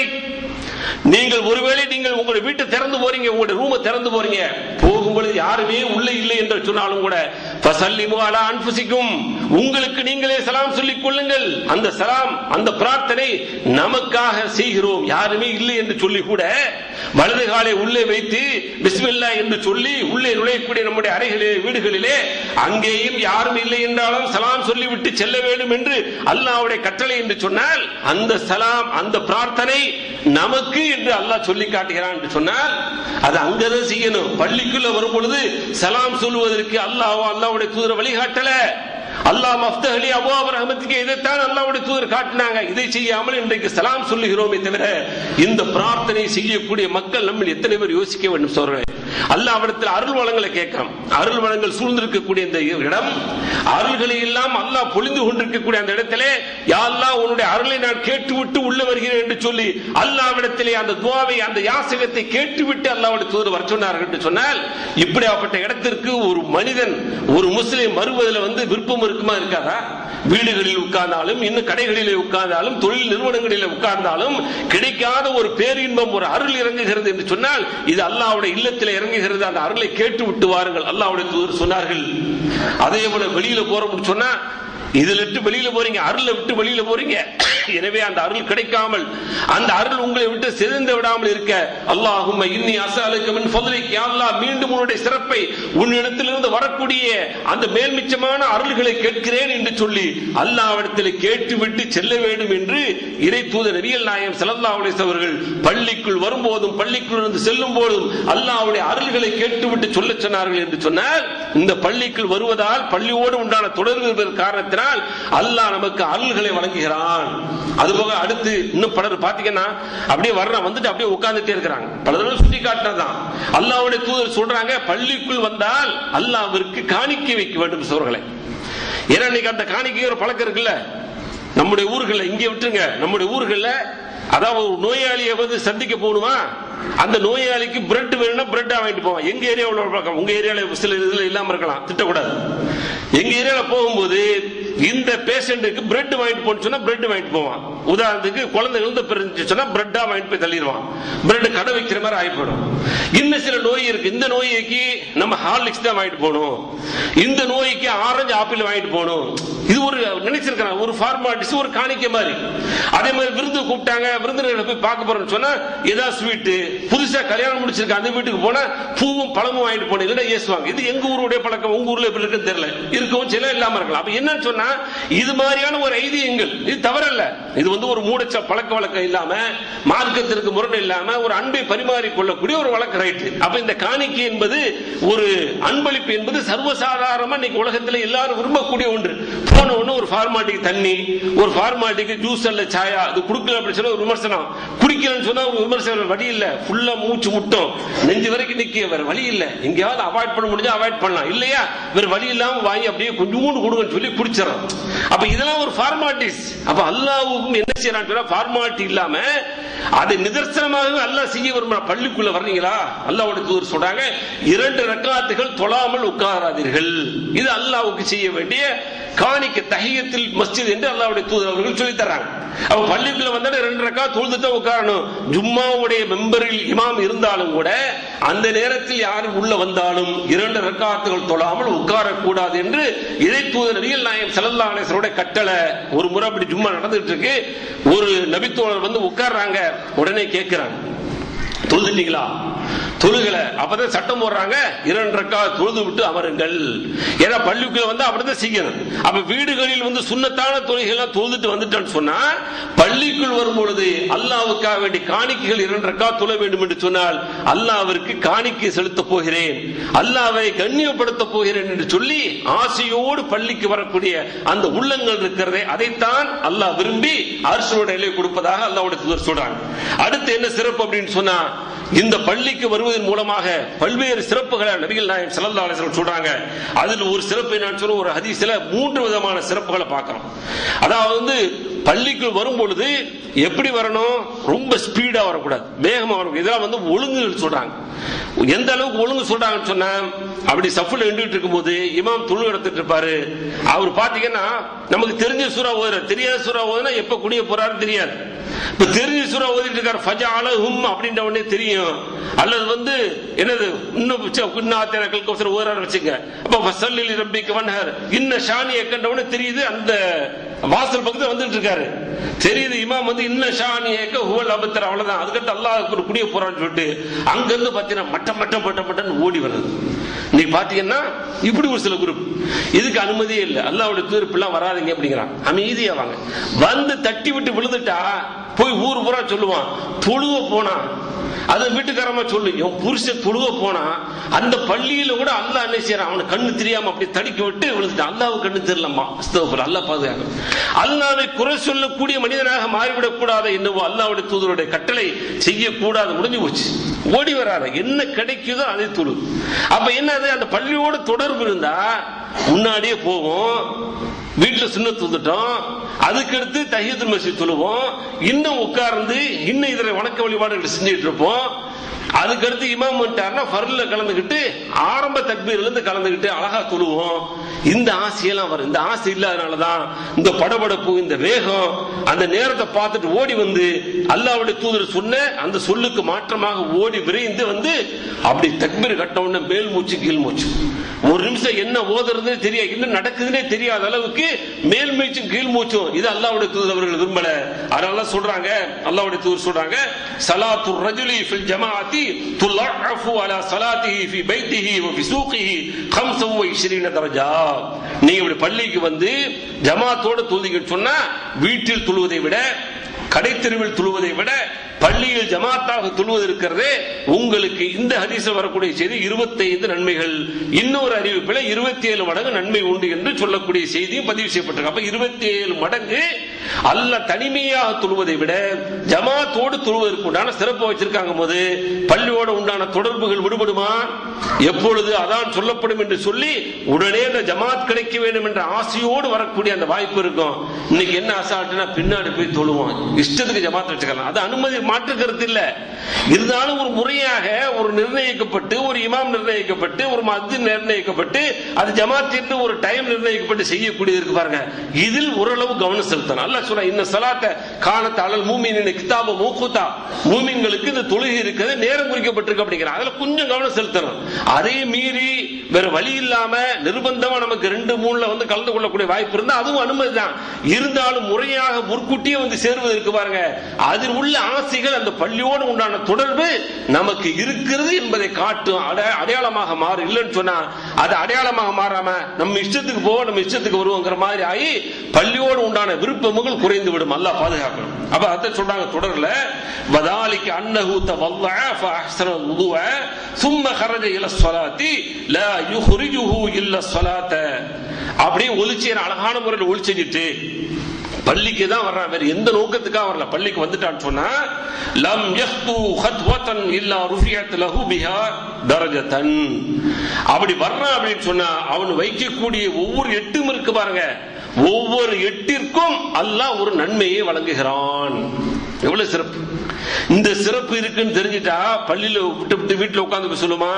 நீங்கள் ஒருவேளை நீங்கள் உங்களுடைய வீட்டை திறந்து போறீங்க உங்களுடைய ரூமை திறந்து போறீங்க போகும்பொழுது யாருமே உள்ள இல்லை என்று சொன்னாலும் கூட ஃபசல்லிமு அலா அன்ஃபுசிக்கும் உங்களுக்கு நீங்களே சலாம் சொல்லிக் கொள்ளுங்கள் அந்த சலாம் அந்த பிரார்த்தனை நமக்காக செய்கிறோம் யாருமே இல்லை என்று சொல்லி கூட வலது காலை உள்ளே வைத்து பிஸ்மில்லா என்று சொல்லி உள்ளே நுழையக்கூடிய நம்முடைய அறைகளிலே வீடுகளிலே அங்கேயும் யாரும் இல்லை என்றாலும் சலாம் சொல்லிவிட்டு செல்ல வேண்டும் என்று அல்லாஹ்வுடைய கட்டளை என்று சொன்னால் அந்த சலாம் அந்த பிரார்த்தனை நமக்கு என்று அல்லாஹ் சொல்லி காட்டுகிறான் என்று சொன்னால் அது அங்கதான் செய்யணும் பள்ளிக்குள்ள வரும் பொழுது சலாம் சொல்லுவதற்கு அல்லாஹ் அல்லாஹ்வுடைய தூதர் வழிகாட்டல அல்லாஹ் மஃப்தஹலி அபுவாப் ரஹமத்துக்கு இதைத்தான் அல்லாஹ்வுடைய தூதர் காட்டினாங்க இதை செய்யாமல் இன்றைக்கு சலாம் சொல்லுகிறோமே தவிர இந்த பிரார்த்தனை செய்யக்கூடிய மக்கள் நம்ம எத்தனை பேர் யோசிக்க வேண்டும் சோர்களே அல்லாஹ் அவரிடத்தில் அருள் வளங்களை கேட்கிறோம் அருள் வளங்கள் சூழ்ந்திருக்கக்கூடிய இந்த இடம் அருள்களை எல்லாம் அல்லாஹ் பொழிந்து கொண்டிருக்கக்கூடிய அந்த இடத்திலே யா அல்லாஹ் உன்னுடைய அருளை நான் கேட்டுவிட்டு உள்ள வருகிறேன் என்று சொல்லி அல்லாவிடத்திலே அந்த துவாவை அந்த யாசகத்தை கேட்டுவிட்டு அல்லாவுடைய தூதர் வர சொன்னார்கள் என்று சொன்னால் இப்படியாப்பட்ட இடத்திற்கு ஒரு மனிதன் ஒரு முஸ்லிம் வருவதில் வந்து விருப்பம் இருக்குமா இருக்காதா வீடுகளில் உட்கார்ந்தாலும் இன்னும் கடைகளிலே உட்கார்ந்தாலும் தொழில் நிறுவனங்களில் உட்கார்ந்தாலும் கிடைக்காத ஒரு பேரின்பம் ஒரு அருள் இறங்குகிறது என்று சொன்னால் இது அல்லாவுடைய இல்லத்தில் இறங்குகிறது அந்த அருளை கேட்டு விட்டு வாருங்கள் அல்லாவுடைய தூதர் சொன்னார்கள் அதே போல வெளியில போறோம்னு சொன்னா இதுல விட்டு வெளியில போறீங்க அருளை விட்டு வெளியில போறீங்க எனவே அந்த அருள் கிடைக்காமல் அந்த அருள் உங்களை விட்டு சிதைந்து விடாமல் இருக்க அல்லாஹும் இன்னி அசாலுக்கு மின் ஃபضلك யா அல்லாஹ் மீண்டும் உன்னுடைய சிறப்பை உன்னிடத்திலிருந்து வரக்கூடிய அந்த மேல்மிச்சமான அருள்களை கேட்கிறேன் என்று சொல்லி அல்லாஹ்விடத்தில் கேட்டுவிட்டு செல்ல வேண்டும் என்று இறை தூதர் நபிகள் நாயகம் ஸல்லல்லாஹு அலைஹி வஸல்லம் அவர்கள் பள்ளிக்குள் வரும்போதும் பள்ளிக்குள் இருந்து செல்லும் போதும் அல்லாஹ்வுடைய அருள்களை கேட்டுவிட்டு சொல்ல சொன்னார்கள் என்று சொன்னால் இந்த பள்ளிக்குள் வருவதால் பள்ளியோடு உண்டான தொடர்பு இருப்பதன் காரணத்தினால் அல்லாஹ் நமக்கு அருள்களை வழங்குகிறான் அதுபோக அடுத்து இன்னும் பலர் பாத்தீங்கன்னா அப்படியே வர்ற வந்துட்டு அப்படியே உட்கார்ந்துட்டே இருக்கிறாங்க பல தடவை சுட்டி காட்டுறதுதான் அல்லாஹ்வுடைய தூதர் சொல்றாங்க பள்ளிக்குள் வந்தால் அல்லாஹ்விற்கு காணிக்கை வைக்க வேண்டும் சோர்களே ஏன்னா இன்னைக்கு அந்த காணிக்கை ஒரு பழக்கம் இருக்குல்ல நம்முடைய ஊர்கள்ல இங்கே விட்டுருங்க நம்முடைய ஊர்கள்ல அதாவது ஒரு நோயாளியை வந்து சந்திக்க போகணுமா அந்த நோயாளிக்கு பிரெட் வேணும்னா பிரெட்டா வாங்கிட்டு போவான் எங்க ஏரியாவில் உள்ள பழக்கம் உங்க ஏரியாவில் சில இதுல இல்லாம இருக்கலாம் திட்டக்கூடாது எங்க ஏரியாவில் போகும்போது இந்த பேஷண்ட்டுக்கு பிரெட் வாங்கிட்டு போன்னு சொன்னா பிரெட் வாங்கிட்டு போவான் உதாரணத்துக்கு குழந்தைகள் இருந்து பிரிஞ்சு சொன்னா பிரெட்டா வாங்கிட்டு போய் தள்ளிடுவான் பிரெட் கடை வைக்கிற மாதிரி ஆகி போயிடும் இன்னும் சில நோய் இருக்கு இந்த நோய்க்கு நம்ம ஹார்லிக்ஸ் தான் வாங்கிட்டு போகணும் இந்த நோய்க்கு ஆரஞ்சு ஆப்பிள் வாங்கிட்டு போகணும் இது ஒரு நினைச்சிருக்காங்க ஒரு ஃபார்மாலிட்டிஸ் ஒரு காணிக்கை மாதிரி அதே மாதிரி விருந்து கூப்பிட்டாங்க விருந்தினர்களை போய் பார்க்க போறோம்னு சொன்னா ஏதாவது ஸ்வீட்டு புதுசா கல்யாணம் முடிச்சிருக்க அந்த வீட்டுக்கு போனா பூவும் பழமும் வாங்கிட்டு போனேன் இல்லைன்னா ஏசுவாங்க இது எங்க ஊருடைய பழக்கம் உங்க ஊர்ல எப்படி இருக்குன்னு தெரியல இருக்கவும் சில இல்லாம இருக்கலாம் அப்ப என்னன்னு சொன்னா இது மாதிரியான ஒரு ஐதீகங்கள் இது தவறல்ல இது வந்து ஒரு மூடச்ச பழக்க வழக்கம் இல்லாம மார்க்கத்திற்கு முரண் இல்லாம ஒரு அன்பை பரிமாறிக் கொள்ளக்கூடிய ஒரு வழக்கு ரைட்டு அப்ப இந்த காணிக்கை என்பது ஒரு அன்பளிப்பு என்பது சர்வசாதாரணமா இன்னைக்கு உலகத்துல எல்லாரும் எல்லாரும் விரும்பக்கூடிய ஒன்று போன உடனே ஒரு ஃபார்மாலிட்டிக்கு தண்ணி ஒரு ஃபார்மாலிட்டிக்கு ஜூஸ் அல்ல சாயா அது குடுக்கல அப்படின்னு சொன்னா ஒரு விமர்சனம் குடிக்கலன்னு சொன்னா ஒரு விமர்சனம் வேற வழி இல்ல ஃபுல்லா மூச்சு முட்டும் நெஞ்சு வரைக்கும் நிக்க வேற வழி இல்ல எங்கேயாவது அவாய்ட் பண்ண முடிஞ்சா அவாய்ட் பண்ணலாம் இல்லையா வேற வழி இல்லாம வாங்கி அப்படியே கொஞ்சோண்டு கொடுங்கன்னு சொல்லி குடிச்சிடறோம் அப்ப இதெல்லாம் ஒரு ஃபார்மாலிட்டிஸ் அப்ப அல்லாவுக்கும் என்ன செய்யறான்னு சொன்னா ஃபார்மாலிட்டி இல்லாம அதை நிதர்சனமாகவே அல்லாஹ் செய்ய விரும்புற பள்ளிக்குள்ள வர்றீங்களா அல்லாவோட தூதர் சொல்றாங்க இரண்டு ரக்காத்துகள் தொழாமல் உட்காராதீர்கள் இது அல்லாவுக்கு செய்ய வேண்டிய காணிக்க தஹியத்தில் மஸ்ஜித் என்று அல்லாவுடைய தூதர் அவர்கள் சொல்லி தராங்க அப்ப பள்ளிக்குள்ள வந்தா ரெண்டு ரக்கா தொழுதுட்டு உட்காரணும் ஜும்மாவுடைய மெம்பரில் இமாம் இருந்தாலும் கூட அந்த நேரத்தில் யாரும் உள்ள வந்தாலும் இரண்டு ரக்காத்துகள் தொழாமல் உட்காரக்கூடாது என்று இதை தூதர் நபிகள் நாயம் செல்லல்லா அலேசரோட கட்டளை ஒரு முறை அப்படி ஜும்மா நடந்துட்டு இருக்கு ஒரு நபித்தோழர் வந்து உட்கார்றாங்க உடனே கேட்கிறாங்க தொழுதுட்டீங்களா தொழுகல அப்பதான் சட்டம் போடுறாங்க இரண்டு ரக்கா தொழுது விட்டு அமருங்கள் ஏன்னா பள்ளிக்குள்ள வந்து அப்படிதான் செய்யணும் அப்ப வீடுகளில் வந்து சுண்ணத்தான தொழுகைகள் தொழுதுட்டு வந்துட்டோம்னு சொன்னா பள்ளிக்குள் வரும் பொழுது அல்லாவுக்காக வேண்டி காணிக்கைகள் இரண்டு ரக்கா தொழ வேண்டும் என்று சொன்னால் அல்லாவிற்கு காணிக்கை செலுத்த போகிறேன் அல்லாவை கண்ணியப்படுத்த போகிறேன் என்று சொல்லி ஆசையோடு பள்ளிக்கு வரக்கூடிய அந்த உள்ளங்கள் இருக்கிறதே அதைத்தான் அல்லாஹ் விரும்பி அரசனோட நிலை கொடுப்பதாக அல்லாவுடைய தூதர் சொல்றாங்க அடுத்து என்ன சிறப்பு அப்படின்னு சொன்னா இந்த பள்ளிக்கு வருவதன் மூலமாக பல்வேறு சிறப்புகளை நபிகள் நாயம் ஸல்லல்லாஹு அலைஹி வஸல்லம் சொல்றாங்க அதில் ஒரு சிறப்பு என்னன்னு சொல்ல ஒரு ஹதீஸ்ல மூன்று விதமான சிறப்புகளை பார்க்கிறோம் அதாவது வந்து பள்ளிக்குள் வரும் பொழுது எப்படி வரணும் ரொம்ப ஸ்பீடா வரக்கூடாது வேகமா வரணும் இதெல்லாம் வந்து ஒழுங்குகள் சொல்றாங்க எந்த அளவுக்கு ஒழுங்கு சொல்றாங்கன்னு சொன்னா அப்படி சஃபுல நின்றுட்டு இருக்கும்போது இமாம் துணு எடுத்துட்டு இருப்பாரு அவர் பாத்தீங்கன்னா நமக்கு தெரிஞ்ச சூறா ஓதுற தெரியாத சூறா ஓதுனா எப்ப குடிய போறாரு தெரியாது இப்ப தெரிஞ்ச சூறா ஓதிட்டு இருக்காரு ஃபஜால ஹும் அப்படின்ற உடனே தெரியும் அல்லது வந்து என்னது இன்னும் குன்னாத்தேனக்கள் கோசரம் ஓதுறாரு வச்சுங்க அப்ப ஃபசல்லில் ரப்பிக்கு வன்ஹர் இன்ன ஷானியை கண்ட உடனே தெரியுது அந்த வாசல் பக்கத்துல வந்துட்டு இருக்காரு தெரியுது இமாம் வந்து இன்ன ஷானியக்க ஹுவல் அபத்தர் அவ்வளவுதான் அதுக்கடுத்து அல்லாஹ் ஒரு குடிய போறான்னு சொல்லிட்டு அங்க இருந்து பாத்தீங்கன்னா மட்டம் மட்டம் மட்டம் மட்டம் ஓடி வருது நீங்க பாத்தீங்கன்னா இப்படி ஒரு சில குரூப் இதுக்கு அனுமதியே இல்லை அல்லாவுடைய தீர்ப்பு எல்லாம் வராதீங்க அப்படிங்கிறான் அமைதியா வாங்க வந்து தட்டி விட்டு விழுந்துட்டா போய் ஊர் பூரா சொல்லுவான் தொழுவ போனா அது வீட்டுக்காரமா சொல்லு என் புருஷன் தொழுவ போனா அந்த பள்ளியில கூட அல்லாஹ் என்ன செய்யறான் அவனுக்கு கண்ணு தெரியாம அப்படி தடிக்க விட்டு விழுந்துட்டான் அல்லாவுக்கு கண்ணு தெரியலம்மா அஸ்தகஃபிர், அல்லாஹ் பாதுகாக்கும் அல்லாவை குறை சொல்லக்கூடிய மனிதனாக மாறிவிடக் கூடாது என்னவோ அல்லாவுடைய தூதருடைய கட்டளை செய்யக்கூடாது முடிஞ்சு போச்சு ஓடி வராத என்ன கிடைக்குதோ அதை தொழு அப்ப என்னது அந்த பள்ளியோட தொடர்பு இருந்தா முன்னாடியே போவோம் வீட்டுல சுண்ணத்து வந்துட்டோம் அதுக்கடுத்து தஹியத்துல் மஸ்ஜித் தொழுவோம் இன்னும் உட்கார்ந்து இன்னும் இதர வணக்க வழிபாடுகள் செஞ்சுட்டு இருப்போம் அதுக்கடுத்து இமாம் வந்துட்டாருன்னா ஃபர்ல கலந்துக்கிட்டு ஆரம்ப தக்பீர்ல இருந்து கலந்துக்கிட்டு அழகா தொழுவோம் இந்த ஆசையெல்லாம் வரும் இந்த ஆசை இல்லாதனாலதான் இந்த படபடப்பு இந்த வேகம் அந்த நேரத்தை பார்த்துட்டு ஓடி வந்து அல்லாவுடைய தூதர் சொன்ன அந்த சொல்லுக்கு மாற்றமாக ஓடி விரைந்து வந்து அப்படி தக்பீர் கட்ட உடனே மேல் மூச்சு கீழ் மூச்சு ஒரு நிமிஷம் என்ன ஓதுறதுன்னு தெரியாது என்ன நடக்குதுன்னே தெரியாத அளவுக்கு மேல் மூச்சும் கீழ் மூச்சும் இது அல்லாவுடைய தூதர் அவர்கள் விரும்பல அதனால சொல்றாங்க அல்லாவுடைய தூதர் சொல்றாங்க சலாத்து ரஜுலி ஃபில் ஜமாஅத்தி துலஅஃபு அலா சலாத்திஹி ஃபி பைத்திஹி வ ஃபி சூகிஹி 25 தரஜா நீங்க இப்படி பள்ளிக்கு வந்து ஜமாத்தோட தொழுதிங்கன்னு சொன்னா வீட்டில் தொழுவதை விட கடைத்தெருவில் தொழுவதை விட பள்ளியில் ஜமாத்தாக தொழுவது இருக்கிறதே உங்களுக்கு இந்த ஹதீஸில் வரக்கூடிய செய்தி 25 நன்மைகள் இன்னொரு அறிவிப்பில் 27 மடங்கு நன்மை உண்டு என்று சொல்லக்கூடிய செய்தியும் பதிவு செய்யப்பட்டிருக்கு அப்ப 27 மடங்கு அல்ல தனிமையாக தொழுவதை விட ஜமாத்தோடு தொழுவதற்கு உண்டான சிறப்பு வச்சிருக்காங்க போது பள்ளியோட உண்டான தொடர்புகள் விடுபடுமா எப்பொழுது அதான் சொல்லப்படும் என்று சொல்லி உடனே அந்த ஜமாத் கிடைக்க வேண்டும் என்ற ஆசையோடு வரக்கூடிய அந்த வாய்ப்பு இருக்கும் இன்னைக்கு என்ன அசால்ட்டுனா பின்னாடி போய் தொழுவோம் இஷ்டத்துக்கு ஜமாத் வச்சுக்கலாம் அது அனுமதி மாற்று கருத்து இல்ல இருந்தாலும் ஒரு முறையாக ஒரு நிர்ணயிக்கப்பட்டு ஒரு இமாம் நிர்ணயிக்கப்பட்டு ஒரு மத்து நிர்ணயிக்கப்பட்டு அது ஜமாத் என்று ஒரு டைம் நிர்ணயிக்கப்பட்டு செய்யக்கூடியது இருக்கு பாருங்க இதில் ஓரளவு கவனம் செலுத்தணும் அல்ல சொல்ல இந்த சலாத்த காலத்த அலல் மூமின் கிதாப மூக்குத்தா மூமின்களுக்கு இந்த தொழுகை இருக்கிறது நேரம் குறிக்கப்பட்டிருக்கு அப்படிங்கிற அதுல கொஞ்சம் கவனம் செலுத்தணும் அதே மீறி வேற வழி இல்லாம நிர்பந்தமா நமக்கு ரெண்டு மூணுல வந்து கலந்து கொள்ளக்கூடிய வாய்ப்பு இருந்தா அதுவும் அனுமதி தான் இருந்தாலும் முறையாக முற்கூட்டியே வந்து சேருவது இருக்கு பாருங்க அதில் உள்ள ஆசைகள் அந்த பள்ளியோடு உண்டான தொடர்பு நமக்கு இருக்கிறது என்பதை காட்டும் அட- அடையாளமாக மாறு இல்லைன்னு சொன்னா அது அடையாளமாக மாறாம நம்ம இஷ்டத்துக்கு போவோம் நம்ம இஷ்டத்துக்கு வருவோங்கிற மாதிரி ஆகி பள்ளியோடு உண்டான விருப்பமுகள் குறைந்து விடும் அல்லாஹ் பாதுகாக்கணும் அப்ப அதை சொல்றாங்க தொடர்ல வதாலிக்கு அன்னஹு தவல்லஅ ஃபஅஹ்ஸன الوضوء ثم خرج الى الصلاه لا يخرجه الا الصلاه அப்படியே ஒளிச்சு அழகான முறையில் ஒளி செஞ்சுட்டு பள்ளிக்கு தான் வர்றான் வேற எந்த நோக்கத்துக்காக வரல பள்ளிக்கு வந்துட்டான்னு சொன்னா லம் யஹ்து ஹத்வதன் இல்லா ருஃபியத் லஹு பிஹா தரஜதன் அப்படி வர்றான் அப்படின்னு சொன்னா அவன் வைக்கக்கூடிய ஒவ்வொரு எட்டும் இருக்கு பாருங்க ஒவ்வொரு எட்டிற்கும் அல்லாஹ் ஒரு நன்மையை வழங்குகிறான் எவ்வளவு சிறப்பு இந்த சிறப்பு இருக்குன்னு தெரிஞ்சுட்டா பள்ளியில விட்டு விட்டு வீட்டுல உட்காந்து சொல்லுமா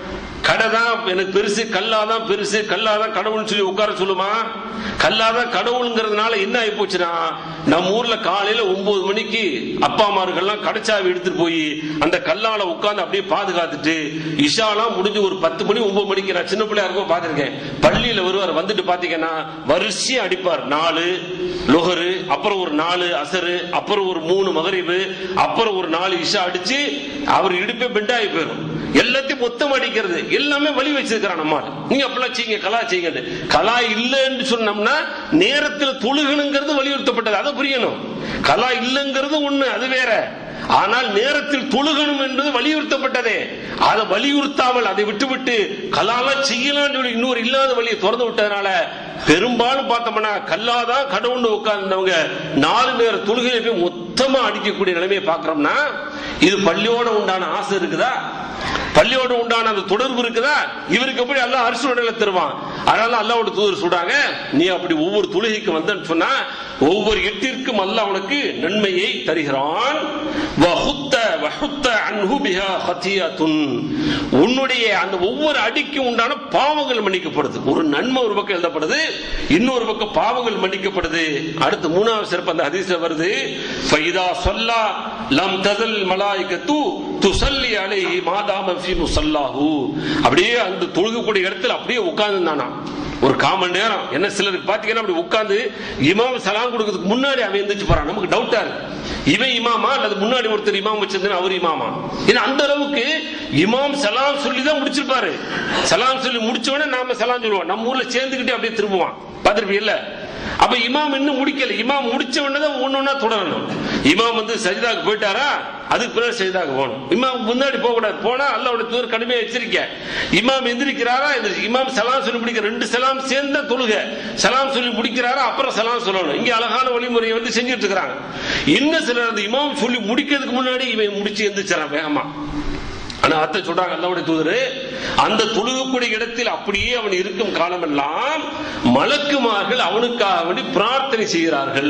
கடை தான் எனக்கு பெருசு கல்லாதான் பெருசு கல்லாதான் கடவுள்னு சொல்லி உட்கார சொல்லுமா கல்லாதான் கடவுளுங்கிறதுனால என்ன ஆகி போச்சுன்னா நம்ம ஊர்ல காலையில ஒன்பது மணிக்கு அப்பா அம்மார்கள்லாம் கடைச்சாவி எடுத்துட்டு போய் அந்த கல்லால உட்கார்ந்து அப்படியே பாதுகாத்துட்டு இஷாலாம் முடிஞ்சு ஒரு பத்து மணி ஒன்பது மணிக்கு நான் சின்ன பிள்ளையா இருக்கும் பாத்திருக்கேன் பள்ளியில வருவார் வந்துட்டு பாத்தீங்கன்னா வரிசையா அடிப்பார் நாலு லொஹரு அப்புறம் ஒரு நாலு அசரு அப்புறம் ஒரு மூணு மகரிவு அப்புறம் ஒரு நாலு இஷா அடிச்சு அவர் இடுப்பே பெண்டாகி போயிடும் எல்லாத்தையும் மொத்தம் அடிக்கிறது எல்லாமே வழி வச்சிருக்கிறான் நம்மால் நீங்க அப்படிலாம் செய்யுங்க கலா செய்யுங்க கலா இல்லைன்னு சொன்னோம்னா நேரத்தில் தொழுகணுங்கிறது வலியுறுத்தப்பட்டது அதை புரியணும் கலா இல்லைங்கிறது ஒண்ணு அது வேற ஆனால் நேரத்தில் தொழுகணும் என்பது வலியுறுத்தப்பட்டதே அதை வலியுறுத்தாமல் அதை விட்டுவிட்டு கலாலாம் செய்யலாம் சொல்லி இன்னொரு இல்லாத வழியை திறந்து விட்டதுனால பெரும்பாலும் பார்த்தோம்னா கல்லாதான் கடவுள் உட்கார்ந்தவங்க நாலு நேர தொழுகையை போய் மொத்தமா அடிக்கக்கூடிய நிலைமையை பார்க்கிறோம்னா இது பள்ளியோட உண்டான ஆசை இருக்குதா பள்ளியோட உண்டான அந்த தொடர்பு இருக்குதா இவருக்கு எப்படி எல்லாம் அரசு தருவான் அதனால அல்லாவோட தூதர் சொல்றாங்க நீ அப்படி ஒவ்வொரு தொழுகைக்கு வந்தன்னு சொன்னா ஒவ்வொரு எட்டிற்கும் அல்லாஹ் உனக்கு நன்மையை தருகிறான் வஹுத்த வஹுத்த அன்ஹு பிஹா ஹத்தியத்துன் உன்னுடைய அந்த ஒவ்வொரு அடிக்கும் உண்டான பாவங்கள் மன்னிக்கப்படுது ஒரு நன்மை ஒரு பக்கம் எழுதப்படுது இன்னொரு பக்கம் பாவங்கள் மன்னிக்கப்படுது அடுத்து மூணாவது சிறப்பு அந்த ஹதீஸ்ல வருது ஃபைதா சொல்லா லம் ததல் மலாய்கத்து துசல்லி அலைஹி மாதாம ஃபி முசல்லாஹு அப்படியே அந்த தொழுகக்கூடிய இடத்துல அப்படியே உட்கார்ந்துருந்தானா ஒரு காமன் நேரம் என்ன சிலருக்கு பாத்தீங்கன்னா அப்படி உட்கார்ந்து இமாம் சலாம் கொடுக்கறதுக்கு முன்னாடி அவன் எந்திரிச்சு போறான் நமக்கு டவுட்டா இருக்கு இவன் இமாமா அல்லது முன்னாடி ஒருத்தர் இமாம் வச்சிருந்தா அவர் இமாமா ஏன்னா அந்த அளவுக்கு இமாம் சலாம் சொல்லி தான் முடிச்சிருப்பாரு சலாம் சொல்லி முடிச்ச உடனே நாம சலாம் சொல்லுவோம் நம்ம ஊர்ல சேர்ந்துக்கிட்டே அப்படியே திரும்புவான் பார்த்திருப்பீங்கல்ல அப்ப இமாம் இன்னும் முடிக்கல இமாம் முடிச்ச உடனே தான் ஒன்னொன்னா தொடரணும் இமாம் வந்து சஜிதாக்கு போயிட்டாரா அதுக்கு பிறகு சஜிதாக்கு போகணும் இமாம் முன்னாடி போக கூடாது போனா அல்லாவோட தூர் கடுமையா எச்சரிக்க இமாம் எந்திரிக்கிறாரா எந்திரிச்சு இமாம் சலாம் சொல்லி முடிக்க ரெண்டு சலாம் சேர்ந்த தொழுக சலாம் சொல்லி முடிக்கிறாரா அப்புறம் சலாம் சொல்லணும் இங்க அழகான வழிமுறையை வந்து செஞ்சுட்டு இருக்கிறாங்க இன்னும் சிலர் அந்த இமாம் சொல்லி முடிக்கிறதுக்கு முன்னாடி இவன் முடிச்சு எந்திரிச்சான் வேகமா ஆனா அத்தை சொல்றாங்க அல்லாவுடைய தூதரு அந்த தொழுகக்கூடிய இடத்தில் அப்படியே அவன் இருக்கும் காலமெல்லாம் மலக்குமார்கள் அவனுக்காக வேண்டி பிரார்த்தனை செய்கிறார்கள்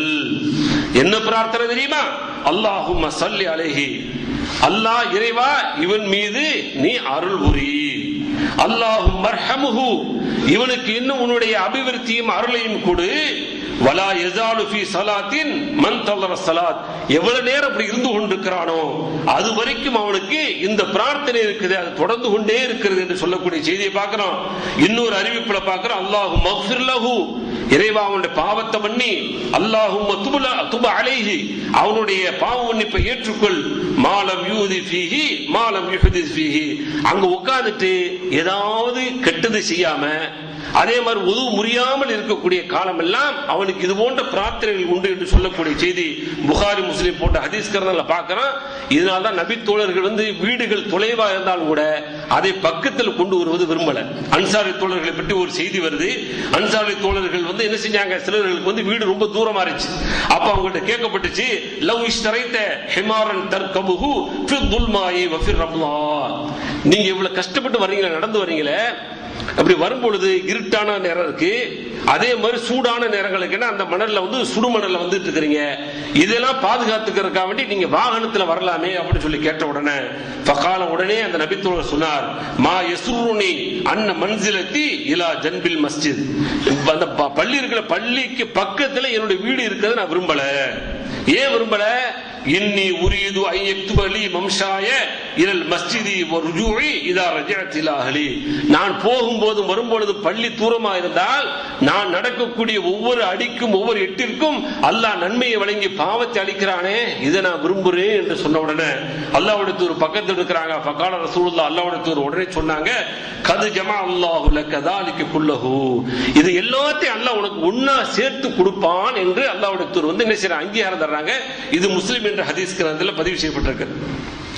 என்ன பிரார்த்தனை தெரியுமா அல்லாஹும் சல்லி அலைஹி அல்லாஹ் இறைவா இவன் மீது நீ அருள் புரி அல்லாஹும் மர்ஹமுஹு இவனுக்கு இன்னும் உன்னுடைய அபிவிருத்தியும் அருளையும் கொடு வலா எசாலு ஃபி சலாத்தின் மன் தல்லர சலாத் எவ்வளவு நேரம் அப்படி இருந்து கொண்டிருக்கிறானோ அது வரைக்கும் அவனுக்கு இந்த பிரார்த்தனை இருக்குது அது தொடர்ந்து கொண்டே இருக்கிறது என்று சொல்லக்கூடிய செய்தியை பார்க்கிறோம் இன்னொரு அறிவிப்புல பார்க்கிறோம் அல்லாஹு மஃபிர் லஹு இறைவா அவனுடைய பாவத்தை பண்ணி அல்லாஹும் துபுல துப அலைஹி அவனுடைய பாவ மன்னிப்பை ஏற்றுக்கொள் மாலம் யூதி ஃபீஹி மாலம் யுஹதி ஃபீஹி அங்க உட்கார்ந்துட்டு ஏதாவது கெட்டது செய்யாம அதே மாதிரி உதவு முடியாமல் இருக்கக்கூடிய காலம் எல்லாம் அவனுக்கு இது போன்ற பிரார்த்தனைகள் உண்டு என்று சொல்லக்கூடிய செய்தி புகாரி முஸ்லீம் போன்ற ஹதீஸ்கரங்கள பார்க்கிறோம் இதனால தான் நபி தோழர்கள் வந்து வீடுகள் தொலைவா இருந்தாலும் கூட அதை பக்கத்தில் கொண்டு வருவது விரும்பல அன்சாரி தோழர்களை பற்றி ஒரு செய்தி வருது அன்சாரி தோழர்கள் வந்து என்ன செஞ்சாங்க சிலர்களுக்கு வந்து வீடு ரொம்ப தூரமா இருந்துச்சு அப்ப அவங்கள்ட்ட கேட்கப்பட்டுச்சு லவ் இஷ்டரைத்த ஹிமாரன் தர்கபுகு ஃபிர் துல்மாயி வஃபிர் ரம்லா நீங்க இவ்வளவு கஷ்டப்பட்டு வர்றீங்களே நடந்து வர்றீங்களே அப்படி வரும்பொழுது இருட்டான நேரம் இருக்கு அதே மாதிரி சூடான நேரங்களுக்கு அந்த மணல்ல வந்து சுடுமணல்ல வந்துட்டு இருக்கிறீங்க இதெல்லாம் பாதுகாத்துக்கிறதுக்காக வேண்டி நீங்க வாகனத்துல வரலாமே அப்படின்னு சொல்லி கேட்ட உடனே பக்கால உடனே அந்த நபித்தோழர் சொன்னார் மா எசுருனி அன்ன மன்சிலத்தி இலா ஜன்பில் மஸ்ஜித் அந்த ப- பள்ளி இருக்கிற பள்ளிக்கு பக்கத்துல என்னுடைய வீடு இருக்கிறது நான் விரும்பல ஏன் விரும்பல இன்னி உரியது ஐயக்துபலி மம்ஷாய இரல் மஸ்ஜிதி ருஜூஇ இதா ரஜஅத் இலா அஹ்லி நான் போகும்போது வரும்பொழுது பள்ளி தூரமா இருந்தால் நான் நடக்கக்கூடிய ஒவ்வொரு அடிக்கும் ஒவ்வொரு எட்டிற்கும் அல்லாஹ் நன்மையை வழங்கி பாவத்தை அளிக்கிறானே இதை நான் விரும்புறேன் என்று சொன்ன உடனே அல்லாஹ்வுடைய தூர் பக்கத்தில் இருக்கிறாங்க பக்கால ரசூலுல்லாஹ் அல்லாஹ்வுடைய தூர் உடனே சொன்னாங்க கது ஜமா அல்லாஹு லக்க தாலிக்கு குல்லஹு இது எல்லாத்தையும் அல்லாஹ் உனக்கு ஒன்னா சேர்த்து கொடுப்பான் என்று அல்லாஹ்வுடைய தூர் வந்து என்ன செய்யறாங்க அங்கீகாரம் தர்றாங்க இது முஸ்லிம் என்ற ஹதீஸ் கிரந்தத்தில் பதிவு செய்யப்பட்டிருக்கு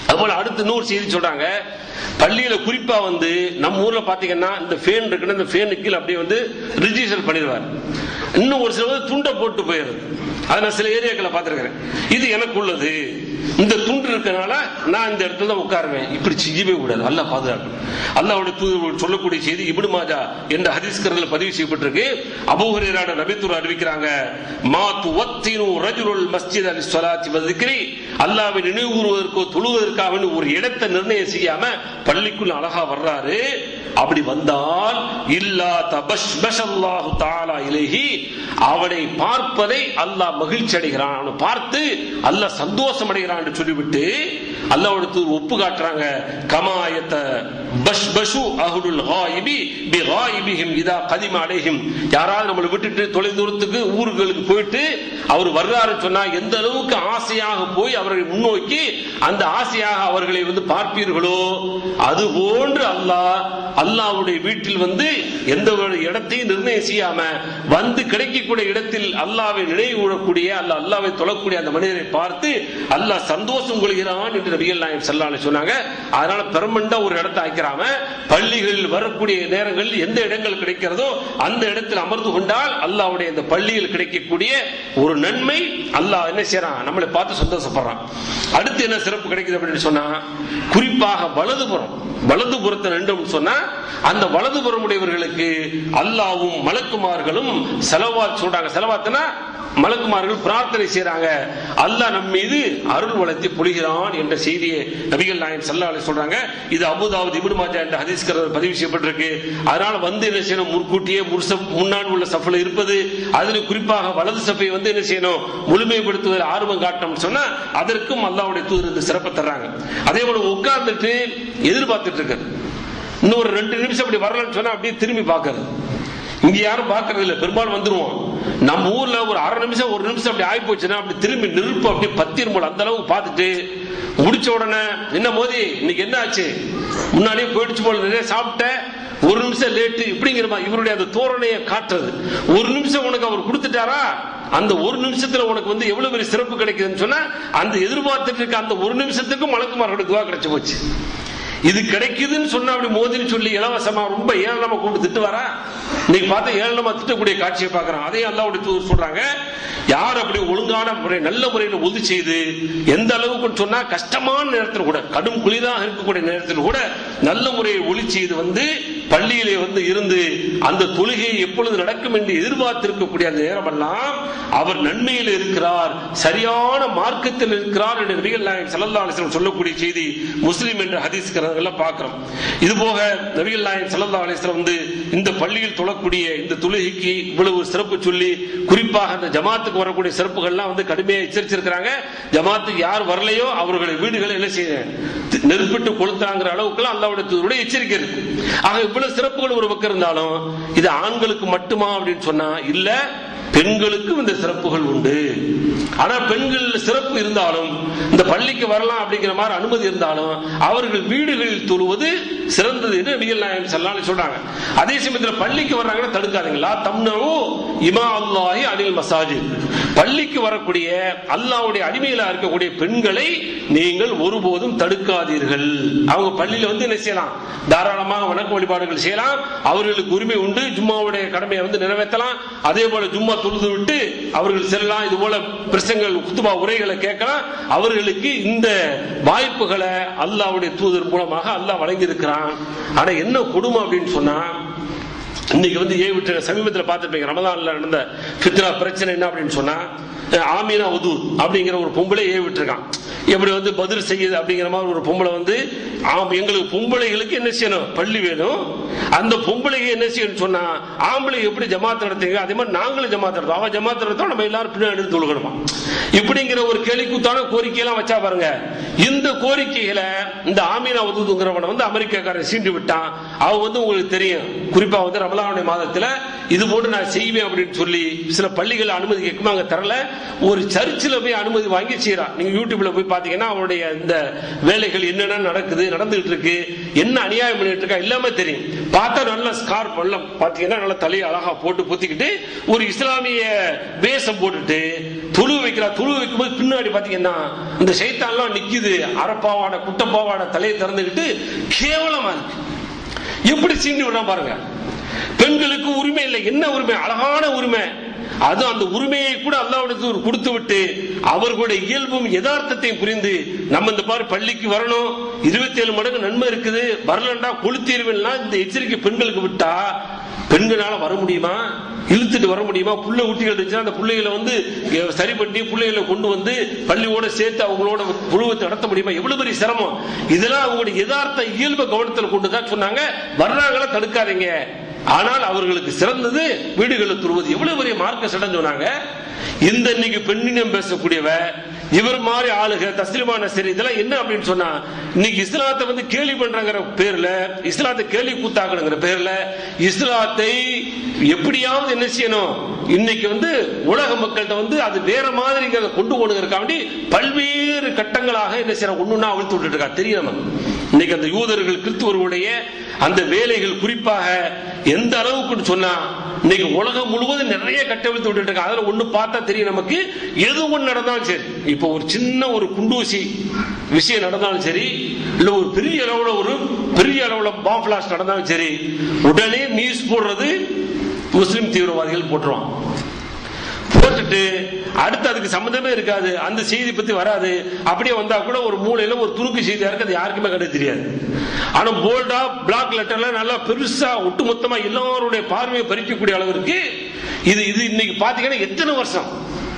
அதுபோல அடுத்து இன்னொரு செய்தி சொல்றாங்க பள்ளியில குறிப்பா வந்து நம்ம ஊர்ல பாத்தீங்கன்னா இந்த ஃபேன் இருக்குன்னா இந்த ஃபேனு கீழே அப்படியே வந்து ரிஜிஸ்டர் பண்ணிடுவார் இன்னும் ஒரு சில வந்து துண்டை போட்டு போயிடுது அதை நான் சில ஏரியாக்களை பார்த்திருக்கிறேன் இது எனக்கு உள்ளது இந்த துண்டு இருக்கனால நான் இந்த இடத்துல தான் உட்காருவேன் இப்படி செய்யவே கூடாது அல்லாஹ் பாதுகாக்கும் அல்லாஹ்வுடைய தூதர் சொல்லக்கூடிய செய்தி இப்னு மாஜா என்ற ஹதீஸ்கரத்தில் பதிவு செய்யப்பட்டிருக்கு அபூஹரேரான நபித்துர் அறிவிக்கிறாங்க மா துவத்தினு ரஜுலுல் மஸ்ஜித் அலி ஸலாத்தி வذிக்ரி அல்லாஹ்வை நினைவு கூறுவதற்கோ தொழுவதற்காக வேண்டி ஒரு இடத்தை நிர்ணயம் செய்யாம பள்ளிக்குள்ள அழகா வர்றாரு அப்படி வந்தால் இல்லா தபஷ் அல்லாஹு தாலா இலேஹி அவனை பார்ப்பதை அல்லாஹ் மகிழ்ச்சி அடைகிறான் அவனை பார்த்து அல்லாஹ் சந்தோஷம் அடைகிறான் என்று சொல்லிவிட்டு அல்லாஹ்வுடைய ஒப்பு காட்டுறாங்க கமாயத்த பஷ் பஷு அஹுலுல் காயிபி பி காயிபிஹிம் இதா கதிம அலைஹிம் யாராவது நம்மளை விட்டுட்டு தொலை தூரத்துக்கு ஊர்களுக்கு போயிட்டு அவர் வர்றாரு சொன்னா எந்த அளவுக்கு ஆசையாக போய் அவர்களை முன்னோக்கி அந்த ஆசையாக அவர்களை வந்து பார்ப்பீர்களோ அது போன்று அல்லாஹ் அல்லாஹ்வுடைய வீட்டில் வந்து எந்த ஒரு இடத்தையும் நிர்ணயம் செய்யாம வந்து கிடைக்கக்கூடிய இடத்தில் அல்லாவை நினைவு கூறக்கூடிய அல்ல அல்லாவை தொழக்கூடிய அந்த மனிதரை பார்த்து அல்லாஹ் சந்தோஷம் கொள்கிறான் என்று நபிகள் நாயம் செல்லான்னு சொன்னாங்க அதனால பெர்மனண்டா ஒரு இடத்தை ஆக்கிறாம பள்ளிகளில் வரக்கூடிய நேரங்களில் எந்த இடங்கள் கிடைக்கிறதோ அந்த இடத்தில் அமர்ந்து கொண்டால் அல்லாவுடைய இந்த பள்ளியில் கிடைக்கக்கூடிய ஒரு நன்மை அல்லாஹ் என்ன செய்யறான் நம்மளை பார்த்து சந்தோஷப்படுறான் அடுத்து என்ன சிறப்பு கிடைக்குது அப்படின்னு சொன்னா குறிப்பாக வலதுபுறம் வலதுபுறத்தை நின்றோம்னு சொன்னா அந்த வலதுபுறம் உடையவர்களுக்கு அல்லாவும் மலக்குமார்களும் செலவாத் சொல்றாங்க செலவாத்துனா மலக்குமார்கள் பிரார்த்தனை செய்யறாங்க அல்லாஹ் நம் மீது அருள் வளர்த்தி பொழிகிறான் என்ற செய்தியை நபிகள் நாயன் சல்லாலை சொல்றாங்க இது அபுதாவது இபுன் மாஜா என்ற ஹதீஸ்கர் பதிவு செய்யப்பட்டிருக்கு அதனால வந்து என்ன செய்யணும் முன்கூட்டியே முர்சப் முன்னாடி உள்ள சஃபில் இருப்பது அதில் குறிப்பாக வலது சஃபை வந்து என்ன செய்யணும் முழுமைப்படுத்துவதில் ஆர்வம் காட்டணும்னு சொன்னா அதற்கும் அல்லாவுடைய தூதர் இந்த சிறப்பை தர்றாங்க அதே போல உட்கார்ந்துட்டு எதிர்பார்த்துட்டு இருக்காரு இன்னும் ஒரு ரெண்டு நிமிஷம் அப்படி வரலன்னு சொன்னா அப்படியே திரும்பி பார்க்கறது இங்க யாரும் பார்க்கறது இல்ல பெரும்பாலும் வந்துருவோம் நம்ம ஊர்ல ஒரு அரை நிமிஷம் ஒரு நிமிஷம் அப்படி ஆகி போச்சுன்னா அப்படி திரும்பி நெருப்பு அப்படி பத்திரும் போல அந்த அளவுக்கு பார்த்துட்டு முடிச்ச உடனே என்ன மோதி இன்னைக்கு என்ன ஆச்சு முன்னாடியே போயிடுச்சு போல நிறைய சாப்பிட்டேன் ஒரு நிமிஷம் லேட்டு இப்படிங்கிற மாதிரி இவருடைய அந்த தோரணையை காட்டுறது ஒரு நிமிஷம் உனக்கு அவர் கொடுத்துட்டாரா அந்த ஒரு நிமிஷத்துல உனக்கு வந்து எவ்வளவு பெரிய சிறப்பு கிடைக்குதுன்னு சொன்னா அந்த எதிர்பார்த்துட்டு இருக்க அந்த ஒரு நிமிஷத்துக்கு மலக்குமார்களுக்கு துவா கிடைச்சு போச்சு இது கிடைக்குதுன்னு சொன்னா அப்படி மோதின்னு சொல்லி இலவசமா ரொம்ப ஏளனமா கூப்பிட்டு திட்டு வரா இன்னைக்கு பார்த்தா ஏளனமா திட்டக்கூடிய காட்சியை பார்க்கறான் அதே அல்லாவுடைய தூதர் சொல்றாங்க யார் அப்படி ஒழுங்கான முறை நல்ல முறையில் உதவி செய்து எந்த அளவுக்கு சொன்னா கஷ்டமான நேரத்தில் கூட கடும் குளிராக இருக்கக்கூடிய நேரத்தில் கூட நல்ல முறையில் ஒளி செய்து வந்து பள்ளியிலே வந்து இருந்து அந்த தொழுகை எப்பொழுது நடக்கும் என்று எதிர்பார்த்திருக்கக்கூடிய அந்த நேரமெல்லாம் அவர் நன்மையில் இருக்கிறார் சரியான மார்க்கத்தில் இருக்கிறார் என்று நபிகள் நாயகம் ஸல்லல்லாஹு அலைஹி வஸல்லம் சொல்லக்கூடிய செய்தி முஸ்லிம் என்ற ஹதீஸ்கிறவங்கள பார்க்கிறோம் இது போக நபிகள் நாயகம் ஸல்லல்லாஹு அலைஹி வஸல்லம் வந்து இந்த பள்ளியில் தொழக்கூடிய இந்த தொழுகைக்கு இவ்வளவு சிறப்பு சொல்லி குறிப்பாக அந்த ஜமாத்துக்கு வரக்கூடிய சிறப்புகள்லாம் வந்து கடுமையாக எச்சரிச்சிருக்கிறாங்க ஜமாத்துக்கு யார் வரலையோ அவர்களுடைய வீடுகளை என்ன செய்ய நெருப்பிட்டு கொளுத்தாங்கிற அளவுக்குலாம் அல்லாவுடைய தூதருடைய எச்சரிக்கை இருக்கு ஆக இவ்வளவு சிறப்புகள் ஒரு பக்கம் இருந்தாலும் இது ஆண்களுக்கு மட்டுமா அப்படின்னு சொன்னா இல்ல பெண்களுக்கும் இந்த சிறப்புகள் உண்டு ஆனா பெண்கள் சிறப்பு இருந்தாலும் இந்த பள்ளிக்கு வரலாம் அப்படிங்கிற மாதிரி அனுமதி இருந்தாலும் அவர்கள் வீடுகளில் தொழுவது சிறந்தது என்று நபிகள் நாயகம் ஸல்லல்லாஹு சொல்றாங்க அதே சமயத்தில் பள்ளிக்கு வர்றாங்கன்னா தடுக்காதீங்களா தம்னவு இமா அல்லாஹி அனில் மசாஜித் பள்ளிக்கு வரக்கூடிய அல்லாஹ்வுடைய அடிமையில இருக்கக்கூடிய பெண்களை நீங்கள் ஒருபோதும் தடுக்காதீர்கள் அவங்க பள்ளியில வந்து என்ன செய்யலாம் தாராளமாக வணக்க வழிபாடுகள் செய்யலாம் அவர்களுக்கு உரிமை உண்டு ஜும்மாவுடைய கடமையை வந்து நிறைவேற்றலாம் அதே போல ஜும்மா தொழுது விட்டு அவர்கள் செல்லலாம் இது போல பிரசங்கள் குத்துபா உரைகளை கேட்கலாம் அவர்களுக்கு இந்த வாய்ப்புகளை அல்லாஹ்வுடைய தூதர் மூலமாக அல்லாஹ் வழங்கி இருக்கிறான் ஆனா என்ன கொடுமை அப்படின்னு சொன்னா இன்னைக்கு வந்து ஏ விட்டு சமீபத்தில் பார்த்துருப்பீங்க ரமதான்ல நடந்த ஃபித்ரா பிரச்சனை என்ன அப்படின்னு சொன்னா அஹ் ஆமீனா உது அப்படிங்கிற ஒரு பொம்பளை ஏ விட்டுருக்கான் எப்படி வந்து பதில் செய்யுது அப்படிங்கிற மாதிரி ஒரு பொம்பளை வந்து ஆம் எங்களுக்கு பொம்பளைகளுக்கு என்ன செய்யணும் பள்ளி வேணும் அந்த பொம்பளைக்கு என்ன செய்யணும் சொன்னா ஆம்பளை எப்படி ஜமாத் நடத்துங்க அதே மாதிரி நாங்களும் ஜமாத் நடத்தோம் அவ ஜமாத் நடத்தோம் நம்ம எல்லாரும் பின்னாடி தொழுகணுமா இப்படிங்கிற ஒரு கேலிக்கூத்தான கோரிக்கையெல்லாம் வச்சா பாருங்க இந்த கோரிக்கைகளை இந்த ஆமீனா உதுங்கிறவனை வந்து அமெரிக்காக்காரன் சீண்டு விட்டான் அவன் வந்து உங்களுக்கு தெரியும் குறிப்பா வந்து ரமலானுடைய மாதத்துல இது போட்டு நான் செய்வேன் அப்படின்னு சொல்லி சில பள்ளிகள் அனுமதி கேட்குமா அங்க தரல ஒரு சர்ச்சில் போய் அனுமதி வாங்கி செய்யறான் நீங்க யூடியூப்ல போய் பாத்தீங்கன்னா அவருடைய இந்த வேலைகள் என்னென்ன நடக்குது நடந்துகிட்டு இருக்கு என்ன அநியாயம் பண்ணிட்டு இருக்கா எல்லாமே தெரியும் பார்த்தா நல்ல ஸ்கார்ப் எல்லாம் பாத்தீங்கன்னா நல்ல தலையை அழகா போட்டு பொத்திக்கிட்டு ஒரு இஸ்லாமிய வேஷம் போட்டுட்டு துளு வைக்கிறா துளு வைக்கும்போது பின்னாடி பாத்தீங்கன்னா இந்த சைத்தான்லாம் நிக்குது அரைப்பாவாடை குட்டப்பாவாடை தலையை திறந்துக்கிட்டு கேவலமா இருக்கு எப்படி சீண்டி விடுறான் பாருங்க பெண்களுக்கு உரிமை இல்லை என்ன உரிமை அழகான உரிமை அது அந்த உரிமையை கூட அல்லாவிடத்து கொடுத்து விட்டு அவர்களுடைய இயல்பும் யதார்த்தத்தையும் புரிந்து நம்ம இந்த மாதிரி பள்ளிக்கு வரணும் இருபத்தி ஏழு மடங்கு நன்மை இருக்குது வரலண்டா கொளுத்தீர்வுன்னா இந்த எச்சரிக்கை பெண்களுக்கு விட்டா பெண்களால வர முடியுமா இழுத்துட்டு வர முடியுமா புள்ள ஊட்டிகள் இருந்துச்சுன்னா அந்த பிள்ளைகளை வந்து அஹ், சரி பண்ணி பிள்ளைகளை கொண்டு வந்து பள்ளியோட சேர்த்து அவங்களோட புழுவத்தை நடத்த முடியுமா எவ்வளவு பெரிய சிரமம் இதெல்லாம் அவங்களுடைய யதார்த்த இயல்பு கவனத்தில் கொண்டு தான் சொன்னாங்க வர்றாங்களா தடுக்காதீங்க ஆனால் அவர்களுக்கு சிறந்தது வீடுகளில் துருவது எவ்வளவு பெரிய மார்க்க சடம் சொன்னாங்க இந்த இன்னைக்கு பெண்ணினம் பேசக்கூடியவ இவர் மாதிரி ஆளுக தஸ்லிமான சரி இதெல்லாம் என்ன அப்படின்னு சொன்னா இன்னைக்கு இஸ்லாத்தை வந்து கேலி பண்றங்கிற பேர்ல இஸ்லாத்தை கேலி கூத்தாக்கணுங்கிற பேர்ல இஸ்லாத்தை எப்படியாவது என்ன செய்யணும் இன்னைக்கு வந்து உலக மக்கள்கிட்ட வந்து அது வேற மாதிரிங்கிறத கொண்டு போகணுங்கிறக்காண்டி பல்வேறு கட்டங்களாக என்ன செய்யறோம் ஒண்ணுன்னா அவிழ்த்து விட்டுட்டு இருக்கா தெரியும் நமக்கு. இன்னைக்கு அந்த யூதர்கள் கிறிஸ்துவர்களுடைய அந்த வேலைகள் குறிப்பாக எந்த அளவுக்கு சொன்னா இன்னைக்கு உலகம் முழுவதும் நிறைய கட்டவிழ்த்து விட்டுட்டு இருக்கு அதுல ஒண்ணு பார்த்தா தெரியும் நமக்கு எது ஒண்ணு நடந்தாலும் சரி இப்போ ஒரு சின்ன ஒரு குண்டூசி விஷயம் நடந்தாலும் சரி இல்ல ஒரு பெரிய அளவுல ஒரு பெரிய அளவுல பாம் பிளாஸ்ட் நடந்தாலும் சரி உடனே நியூஸ் போடுறது முஸ்லிம் தீவிரவாதிகள் போட்டுருவான் போட்டுட்டு அடுத்து அதுக்கு சம்பந்தமே இருக்காது அந்த செய்தி பத்தி வராது அப்படியே வந்தா கூட ஒரு மூலையில ஒரு துணுக்கு செய்தியா இருக்கு அது யாருக்குமே கண்டு தெரியாது ஆனா போல்டா பிளாக் லெட்டர்ல நல்லா பெருசா ஒட்டுமொத்தமா எல்லாருடைய பார்வையை பறிக்கக்கூடிய அளவிற்கு இது இது இன்னைக்கு பாத்தீங்கன்னா எத்தனை வருஷம்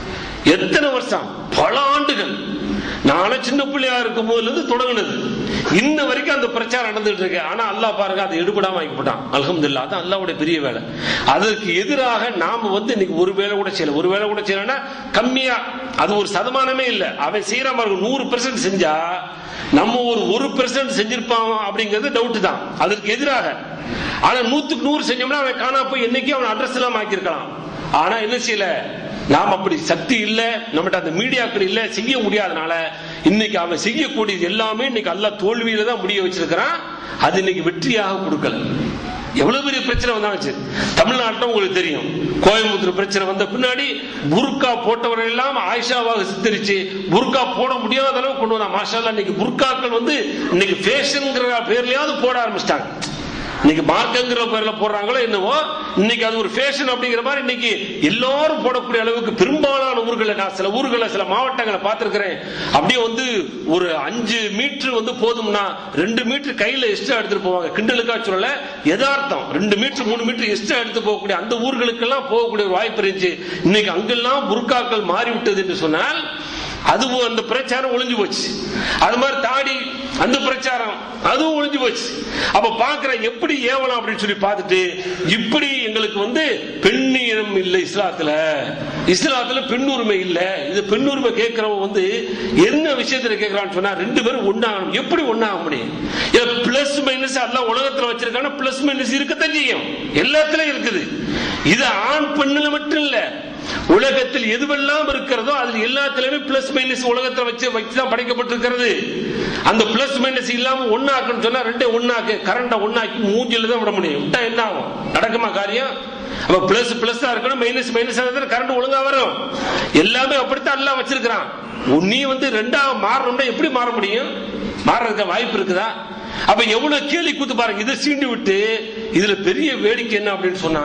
எத்தனை வருஷம் பல ஆண்டுகள் நானும் சின்ன பிள்ளையா இருக்கும் போதுல இருந்து தொடங்குனது இன்ன வரைக்கும் அந்த பிரச்சாரம் நடந்துட்டு இருக்கு ஆனா அல்லாஹ் பாருங்க அதை எடுபடாம ஆக்கிவிட்டான் அல்ஹம்துலில்லாஹ் அதான் அல்லாஹ்வுடைய பெரிய வேலை அதற்கு எதிராக நாம வந்து இன்னைக்கு ஒரு வேலை கூட செய்யல ஒரு வேலை கூட செய்யலன்னா கம்மியா அது ஒரு சதமானமே இல்ல அவன் செய்யற மாதிரி நூறு பெர்சன்ட் செஞ்சா நம்ம ஒரு ஒரு பெர்சன்ட் செஞ்சிருப்பான் அப்படிங்கிறது டவுட் தான் அதற்கு எதிராக ஆனா நூத்துக்கு நூறு செஞ்சோம்னா அவன் காணா போய் என்னைக்கு அவன் அட்ரஸ் எல்லாம் ஆக்கியிருக்கலாம் ஆனா என்ன செய்யல நாம் அப்படி சக்தி இல்ல நம்மகிட்ட அந்த மீடியாக்கள் இல்ல செய்ய முடியாதனால இன்னைக்கு அவன் செய்யக்கூடியது எல்லாமே இன்னைக்கு அல்ல தோல்வியில தான் முடிய வச்சிருக்கிறான் அது இன்னைக்கு வெற்றியாக கொடுக்கல எவ்வளவு பெரிய பிரச்சனை வந்தாலும் சரி தமிழ்நாட்டில் உங்களுக்கு தெரியும் கோயம்புத்தூர் பிரச்சனை வந்த பின்னாடி புர்கா போட்டவர்கள் எல்லாம் ஆயிஷாவாக சித்தரிச்சு புர்கா போட முடியாத அளவு கொண்டு வந்தா மாஷா இன்னைக்கு புர்காக்கள் வந்து இன்னைக்கு ஃபேஷன்ங்கிற பேர்லயாவது போட ஆரம்பிச்சிட்டாங்க இன்னைக்கு மார்க்கங்கிற பேர்ல போடுறாங்களோ என்னவோ இன்னைக்கு அது ஒரு ஃபேஷன் அப்படிங்கிற மாதிரி இன்னைக்கு எல்லாரும் போடக்கூடிய அளவுக்கு பெரும்பாலான ஊர்களை நான் சில ஊர்களை சில மாவட்டங்களை பார்த்திருக்கிறேன் அப்படியே வந்து ஒரு அஞ்சு மீட்டர் வந்து போதும்னா ரெண்டு மீட்டர் கையில எக்ஸ்ட்ரா எடுத்துட்டு போவாங்க கிண்டலுக்கா சொல்லல யதார்த்தம் ரெண்டு மீட்டர் மூணு மீட்டர் எக்ஸ்ட்ரா எடுத்து போகக்கூடிய அந்த ஊர்களுக்கெல்லாம் போகக்கூடிய ஒரு வாய்ப்பு இருந்துச்சு இன்னைக்கு அங்கெல்லாம் புர்காக்கள் மாறி விட்டது என்று சொன்னால் அதுவும் அந்த பிரச்சாரம் ஒளிஞ்சு போச்சு அது மாதிரி தாடி அந்த பிரச்சாரம் அதுவும் ஒளிஞ்சு போச்சு அப்ப பாக்குற எப்படி ஏவலாம் அப்படின்னு சொல்லி பார்த்துட்டு இப்படி எங்களுக்கு வந்து பெண்ணியம் இல்லை இஸ்லாத்துல இஸ்லாத்துல பெண் உரிமை இல்ல இது பெண் உரிமை கேட்கிறவங்க வந்து என்ன விஷயத்துல கேட்கறான்னு சொன்னா ரெண்டு பேரும் ஒண்ணாகணும் எப்படி ஒண்ணாக முடியும் பிளஸ் மைனஸ் எல்லாம் உலகத்துல வச்சிருக்காங்க பிளஸ் மைனஸ் இருக்கத்தான் செய்யும் எல்லாத்துலயும் இருக்குது இது ஆண் பெண்ணுல மட்டும் இல்ல உலகத்தில் எதுவெல்லாம் இருக்கிறதோ அதில் எல்லாத்திலுமே பிளஸ் மைனஸ் உலகத்தை வச்சு வச்சு தான் படைக்கப்பட்டிருக்கிறது அந்த பிளஸ் மைனஸ் இல்லாம ஒன்னாக்குன்னு சொன்னா ரெண்டே ஒன்னாக்கு கரண்ட ஒன்னாக்கி மூஞ்சில தான் விட முடியும் விட்டா என்ன ஆகும் நடக்குமா காரியம் அப்ப பிளஸ் பிளஸ் இருக்கணும் மைனஸ் மைனஸ் கரண்ட் ஒழுங்கா வரும் எல்லாமே அப்படித்தான் எல்லாம் வச்சிருக்கிறான் நீ வந்து ரெண்டா மாறணும்னா எப்படி மாற முடியும் மாறுறதுக்கு வாய்ப்பு இருக்குதா அப்ப எவ்வளவு கேலி கூத்து பாருங்க இதை சீண்டி விட்டு இதுல பெரிய வேடிக்கை என்ன அப்படின்னு சொன்னா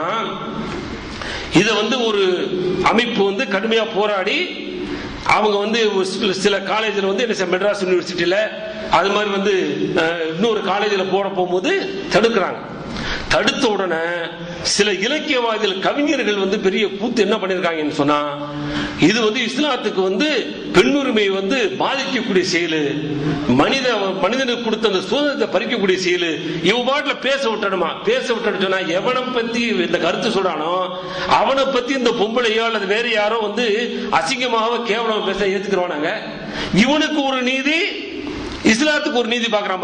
இதை வந்து ஒரு அமைப்பு வந்து கடுமையா போராடி அவங்க வந்து ஒரு சில- சில காலேஜில் வந்து என்ன செய்ய- மெட்ராஸ் யூனிவர்சிட்டியில அது மாதிரி வந்து அஹ், இன்னொரு காலேஜில் போட போகும்போது தடுக்கிறாங்க தடுத்த உடனே சில இலக்கியவாதிகள் கவிஞர்கள் வந்து பெரிய கூத்து என்ன பண்ணிருக்காங்கன்னு சொன்னா இது வந்து இஸ்லாத்துக்கு வந்து பெண்ணுரிமையை வந்து பாதிக்கக்கூடிய செயல் மனித மனிதனுக்கு கொடுத்த அந்த சுதந்திரத்தை பறிக்கக்கூடிய செயல் இவ பாட்டுல பேச விட்டணுமா பேச விட்டணும் சொன்னா எவனை பத்தி இந்த கருத்து சொல்றானோ அவனை பத்தி இந்த பொம்பளையோ அல்லது வேற யாரோ வந்து அசிங்கமாக கேவலம் பேச ஏத்துக்கிறோனாங்க இவனுக்கு ஒரு நீதி இஸ்லாத்துக்கு ஒரு நீதி பார்க்கறான் பாருங்க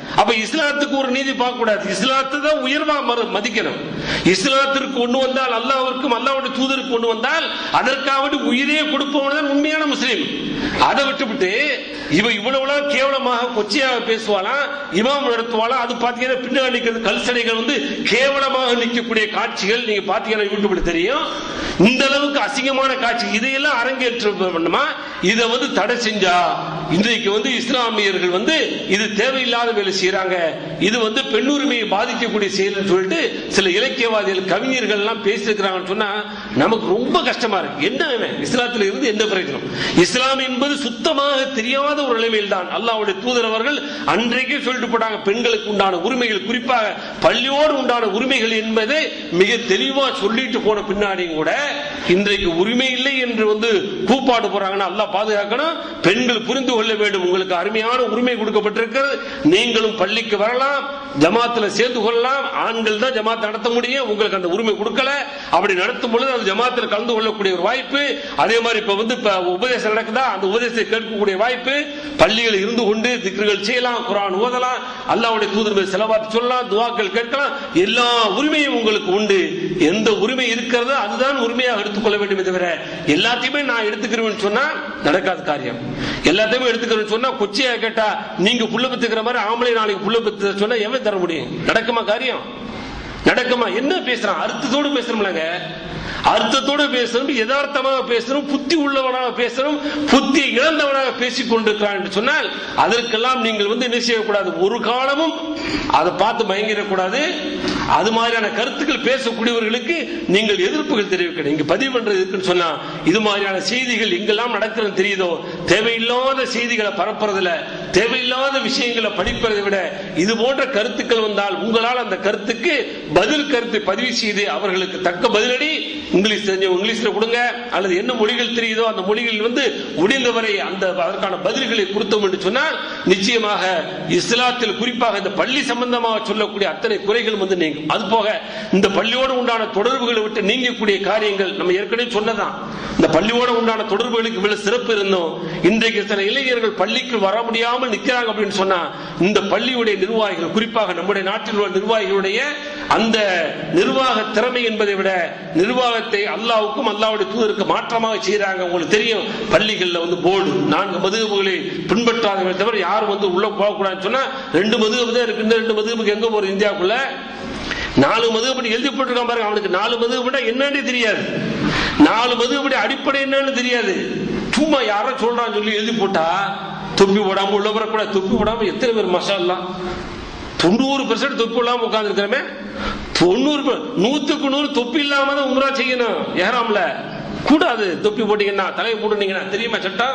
அப்ப இஸ்லாத்துக்கு ஒரு நீதி பார்க்க கூடாது இஸ்லாத்தை தான் உயர்வா மறு- மதிக்கணும் இஸ்லாத்திற்கு கொண்டு வந்தால் அல்லாஹ்விற்கும் அல்லாஹ்வுடைய தூதருக்கு கொண்டு வந்தால் அதற்காக உயிரே கொடுப்பவன் தான் உண்மையான முஸ்லீம் அதை விட்டுவிட்டு இவ இவ்வளவு கேவலமாக கொச்சையாக பேசுவாளாம் இமாம் நடத்துவாளாம் அது பாத்தீங்கன்னா பின்னாடி நிற்கிறது கல்சனைகள் வந்து கேவலமாக நிற்கக்கூடிய காட்சிகள் நீங்க பாத்தீங்கன்னா யூடியூப்ல தெரியும் இந்த அளவுக்கு அசிங்கமான காட்சி இதையெல்லாம் அரங்கேற்ற பண்ணுமா இதை வந்து தடை செஞ்சா இன்றைக்கு வந்து இஸ்லாமியர்கள் வந்து இது தேவையில்லாத வேலை செய்யறாங்க இது வந்து பெண்ணுரிமையை பாதிக்கக்கூடிய செயல்னு சொல்லிட்டு சில இலக்கியவாதிகள் கவிஞர்கள் எல்லாம் பேசியிருக்கிறாங்கன்னு சொன்னா நமக்கு ரொம்ப கஷ்டமா இருக்கு என்ன இவன்? இஸ்லாத்துல இருந்து என்ன பிரயோஜனம் இஸ்லாம் என்பது சுத்தமாக தெரியாத ஒரு நிலைமையில் தான் அல்லாஹ்வுடைய தூதர் அவர்கள் அன்றைக்கே சொல்லிட்டு போட்டாங்க பெண்களுக்கு உண்டான உரிமைகள் குறிப்பாக பள்ளியோடு உண்டான உரிமைகள் என்பதை மிக தெளிவா சொல்லிட்டு போன பின்னாடியும் கூட இன்றைக்கு உரிமை இல்லை என்று வந்து கூப்பாடு போறாங்கன்னா அல்லாஹ் பாதுகாக்கணும் பெண்கள் புரிந்து கொள்ள வேண்டும் உங்களுக்கு அருமையான உரிமை கொடுக்கப்பட்டிருக்கிறது நீங்களும் பள்ளிக்கு வரலாம் ஜமாத்துல சேர்ந்து கொள்ளலாம் ஆண்கள் தான் ஜமாத் நடத்த முடியும் உங்களுக்கு அந்த உரிமை கொடுக்கல அப்படி நடத்தும் பொழுது அந்த ஜமாத்தில் கலந்து கொள்ளக்கூடிய ஒரு வாய்ப்பு அதே மாதிரி இப்ப வந்து இப்ப உபதேசம் நடக்குதா அந்த உபதேசத்தை கேட்கக்கூடிய வாய்ப்பு பள்ளிகள் இருந்து கொண்டு திக்ருகள் செய்யலாம் குரான் ஓதலாம் அல்லாஹ்வுடைய தூதர் மீது செலவாத்து சொல்லலாம் துவாக்கள் கேட்கலாம் எல்லா உரிமையும் உங்களுக்கு உண்டு எந்த உரிமை இருக்கிறதோ அதுதான் உரிமையாக எடுத்துக்கொள்ள வேண்டும் தவிர எல்லாத்தையுமே நான் எடுத்துக்கிறேன்னு சொன்னா நடக்காத காரியம் எல்லாத்தையுமே எடுத்துக்கிறேன்னு சொன்னா கொச்சியா கேட்டா நீங்க புள்ள பெத்துக்கிற மாதிரி ஆம்பளை நாளைக்கு புள்ள பெத்து சொன்னா எவன் தர முடியும் நடக்குமா காரியம் நடக்குமா என்ன பேசுறான் அர்த்தத்தோடு பேசுறோம்லங்க அர்த்தத்தோடு பேசணும் யதார்த்தமாக பேசணும் புத்தி உள்ளவனாக பேசணும் புத்தி இழந்தவனாக பேசிக் கொண்டிருக்கிறான் என்று சொன்னால் அதற்கெல்லாம் நீங்கள் வந்து என்ன செய்யக்கூடாது ஒரு காலமும் அதை பார்த்து மயங்கிடக்கூடாது அது மாதிரியான கருத்துக்கள் பேசக்கூடியவர்களுக்கு நீங்கள் எதிர்ப்புகள் தெரிவிக்கணும் இங்க பதிவு பண்றது இருக்குன்னு சொன்னா இது மாதிரியான செய்திகள் எங்கெல்லாம் நடக்கிறது தெரியுதோ தேவையில்லாத செய்திகளை பரப்புறதுல தேவையில்லாத விஷயங்களை படிப்பதை விட இது போன்ற கருத்துக்கள் வந்தால் உங்களால் அந்த கருத்துக்கு பதில் கருத்தை பதிவு செய்து அவர்களுக்கு தக்க பதிலடி இங்கிலீஷ் தெரிஞ்ச இங்கிலீஷ்ல கொடுங்க அல்லது என்ன மொழிகள் தெரியுதோ அந்த மொழிகளில் வந்து முடிந்தவரை அந்த அதற்கான பதில்களை கொடுத்தோம் என்று சொன்னால் நிச்சயமாக இஸ்லாத்தில் குறிப்பாக இந்த பள்ளி சம்பந்தமாக சொல்லக்கூடிய அத்தனை குறைகள் வந்து நீங்கும் அது போக இந்த பள்ளியோடு உண்டான தொடர்புகளை விட்டு நீங்கக்கூடிய காரியங்கள் நம்ம ஏற்கனவே சொன்னதான் இந்த பள்ளியோடு உண்டான தொடர்புகளுக்கு இவ்வளவு சிறப்பு இருந்தோம் இன்றைக்கு சில இளைஞர்கள் பள்ளிக்கு வர முடியாமல் நிற்கிறாங்க அப்படின்னு சொன்னா இந்த பள்ளியுடைய நிர்வாகிகள் குறிப்பாக நம்முடைய நாட்டில் உள்ள நிர்வாகிகளுடைய அந்த நிர்வாக திறமை என்பதை விட நிர்வாகத்தை அல்லாவுக்கும் அல்லாவுடைய தூதருக்கு மாற்றமாக செய்யறாங்க உங்களுக்கு தெரியும் பள்ளிகள்ல வந்து போர்டு நான்கு மதுகபுகளை பின்பற்றாதவரை தவிர யாரும் வந்து உள்ள போகக்கூடாதுன்னு சொன்னா ரெண்டு மதுகபு தான் இருக்கு இந்த ரெண்டு மதுகபுக்கு எங்க போறது இந்தியாவுக்குள்ள நாலு மதுகப்படி எழுதி போட்டிருக்கான் பாருங்க அவனுக்கு நாலு மதுகப்படி என்னன்னு தெரியாது நாலு மதுகப்படி அடிப்படை என்னன்னு தெரியாது சும்மா யாரோ சொல்றான்னு சொல்லி எழுதி போட்டா தொப்பி போடாம உள்ள வரக்கூட தொப்பி போடாம எத்தனை பேர் மசாலா தொண்ணூறு பெர்சன்ட் தொப்பி இல்லாம உட்கார்ந்து இருக்கிறமே தொண்ணூறு per- நூத்துக்கு நூறு தொப்பி இல்லாம தான் உம்ரா செய்யணும் ஏறாமல கூடாது தொப்பி போட்டீங்கன்னா தலையை போட்டுனீங்கன்னா தெரியுமா சட்டம்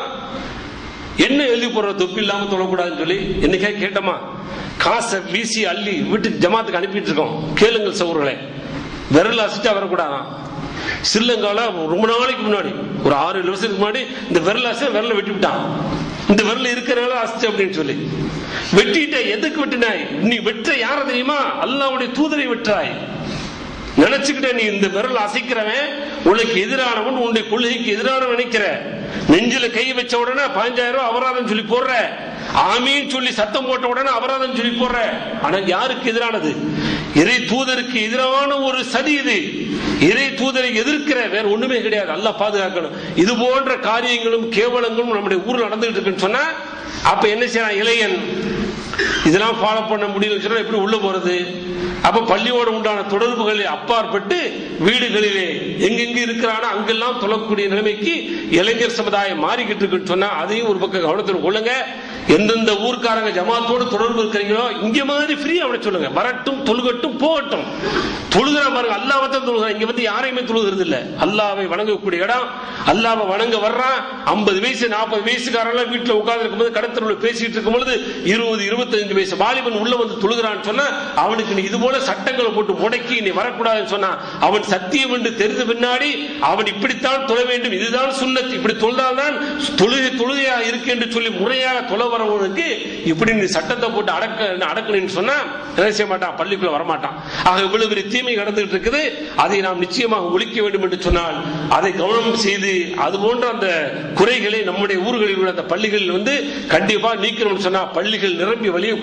என்ன எழுதி போடுற தொப்பி இல்லாம தொழக்கூடாதுன்னு சொல்லி என்னைக்கே கேட்டோமா காசை வீசி அள்ளி வீட்டுக்கு ஜமாத்துக்கு அனுப்பிட்டு இருக்கோம் கேளுங்கள் சவுர்களே விரல் அசிட்டா வரக்கூடாதான் ஸ்ரீலங்கால ரொம்ப நாளைக்கு முன்னாடி ஒரு ஆறு ஏழு வருஷத்துக்கு முன்னாடி இந்த விரல் அசை விரல வெட்டி விட்டான் இந்த விரல் இருக்கிறனால அசிச்சு அப்படின்னு சொல்லி வெட்டிட்ட எதுக்கு வெட்டினாய் நீ வெற்ற யார தெரியுமா அல்லாவுடைய தூதரை வெற்றாய் நினைச்சுக்கிட்ட நீ இந்த விரல் அசைக்கிறவன் உனக்கு எதிரானவன் உன்னுடைய கொள்கைக்கு எதிரானவன் நினைக்கிற நெஞ்சில கை வச்ச உடனே பதினஞ்சாயிரம் ரூபாய் அபராதம் சொல்லி போடுற ஆமீன் சொல்லி சத்தம் போட்ட உடனே அபராதம் சொல்லி போடுற ஆனா யாருக்கு எதிரானது இறை தூதருக்கு எதிரான ஒரு சதி இது இறை தூதரை எதிர்க்கிற வேற ஒண்ணுமே கிடையாது அல்லாஹ் பாதுகாக்கணும் இது போன்ற காரியங்களும் கேவலங்களும் நம்முடைய ஊர்ல நடந்துகிட்டு இருக்குன்னு சொன்னா அப்ப என்ன செய்யறான் இளைஞன் இதெல்லாம் ஃபாலோ பண்ண முடியலன்னு சொன்னா எப்படி உள்ள போறது அப்ப பள்ளியோடு உண்டான தொடர்புகளை அப்பாற்பட்டு வீடுகளிலே எங்கெங்க இருக்கிறானோ அங்கெல்லாம் தொழக்கூடிய நிலைமைக்கு இளைஞர் சமுதாயம் மாறிக்கிட்டு இருக்குன்னு சொன்னா அதையும் ஒரு பக்கம் கவனத்தில் கொள்ளுங்க எந்தெந்த ஊர்க்காரங்க ஜமாத்தோடு தொடர்பு இருக்கிறீங்களோ இங்க மாதிரி ஃப்ரீ அவனை சொல்லுங்க வரட்டும் தொழுகட்டும் போகட்டும் தொழுகிற பாருங்க அல்லாவை தான் தொழுகிறான் இங்க வந்து யாரையுமே தொழுகிறது இல்ல அல்லாவை வணங்கக்கூடிய இடம் அல்லாவை வணங்க வர்றான் ஐம்பது வயசு நாற்பது வயசுக்காரெல்லாம் வீட்டுல உட்கார்ந்து இருக்கும்போது கடத்தருள் பேசிட்டு இருக்கும் பொழுது இருபது இருபத்தஞ்சு வயசு வாலிபன் உள்ள வந்து தொழுகிறான்னு சொன்னா அவனுக்கு நீ இது போல சட்டங்களை போட்டு முடக்கி நீ வரக்கூடாதுன்னு சொன்னா அவன் சத்தியம் என்று தெரிந்த பின்னாடி அவன் இப்படித்தான் தொழ வேண்டும் இதுதான் சுண்ணத் இப்படி தொழுதால்தான் தொழுகை தொழுகையா இருக்கு என்று சொல்லி முறையாக தொழ வரவனுக்கு இப்படி நீ சட்டத்தை போட்டு அடக்க அடக்கணும்னு சொன்னா என்ன செய்ய மாட்டான் பள்ளிக்குள்ள வரமாட்டான் ஆக இவ்வளவு பெரிய தீமை நடந்துகிட்டு இருக்குது அதை நாம் நிச்சயமாக ஒழிக்க வேண்டும் என்று சொன்னால் அதை கவனம் செய்து அது போன்ற அந்த குறைகளை நம்முடைய ஊர்களில் உள்ள அந்த பள்ளிகளில் வந்து கண்டிப்பா நீக்கணும்னு சொன்னா பள்ளிகள் நிரம்பி வழியக்கூடிய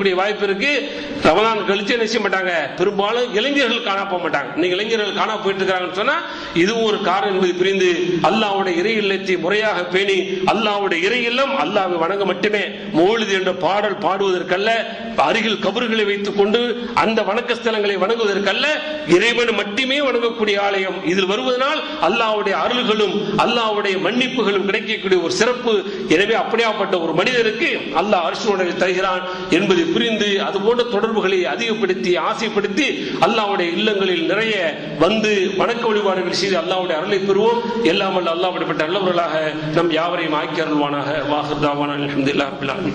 கிடைக்கக்கூடிய வாய்ப்பு இருக்கு ரமதான் கழிச்சு என்ன செய்ய மாட்டாங்க பெரும்பாலும் இளைஞர்கள் காணா போக மாட்டாங்க இன்னைக்கு இளைஞர்கள் காணா போயிட்டு இருக்காங்கன்னு சொன்னா இதுவும் ஒரு காரணம் என்பது புரிந்து அல்லாஹ்வுடைய இறை இல்லத்தை முறையாக பேணி அல்லாஹ்வுடைய இறை இல்லம் அல்லாஹ்வை வணங்க மட்டுமே மௌலிது என்ற பாடல் பாடுவதற்கல்ல அருகில் கபறுகளை வைத்துக் கொண்டு அந்த வணக்க ஸ்தலங்களை வணங்குவதற்கல்ல இறைவன் மட்டுமே வணங்கக்கூடிய ஆலயம் இதில் வருவதனால் அல்லாஹ்வுடைய அருள்களும் அல்லாஹ்வுடைய மன்னிப்புகளும் கிடைக்கக்கூடிய ஒரு சிறப்பு எனவே அப்படியாப்பட்ட ஒரு மனிதருக்கு அல்லாஹ் அரசுடைய தருகிறான் என்பதை புரிந்து அது போன்ற தொடர்புகளை அதிகப்படுத்தி ஆசைப்படுத்தி அல்லாஹ்வுடைய இல்லங்களில் நிறைய வந்து வணக்க வழிபாடுகள் செய்து அல்லாஹ்வுடைய அருளை பெறுவோம் எல்லாம் அல்ல அல்லாஹ் அப்படிப்பட்ட நல்லவர்களாக நம் யாவரையும் ஆக்கி அருள்வானாக வாஹர் தாவான அல்ஹம்துலில்லாஹ் ரப்பில் ஆலமீன்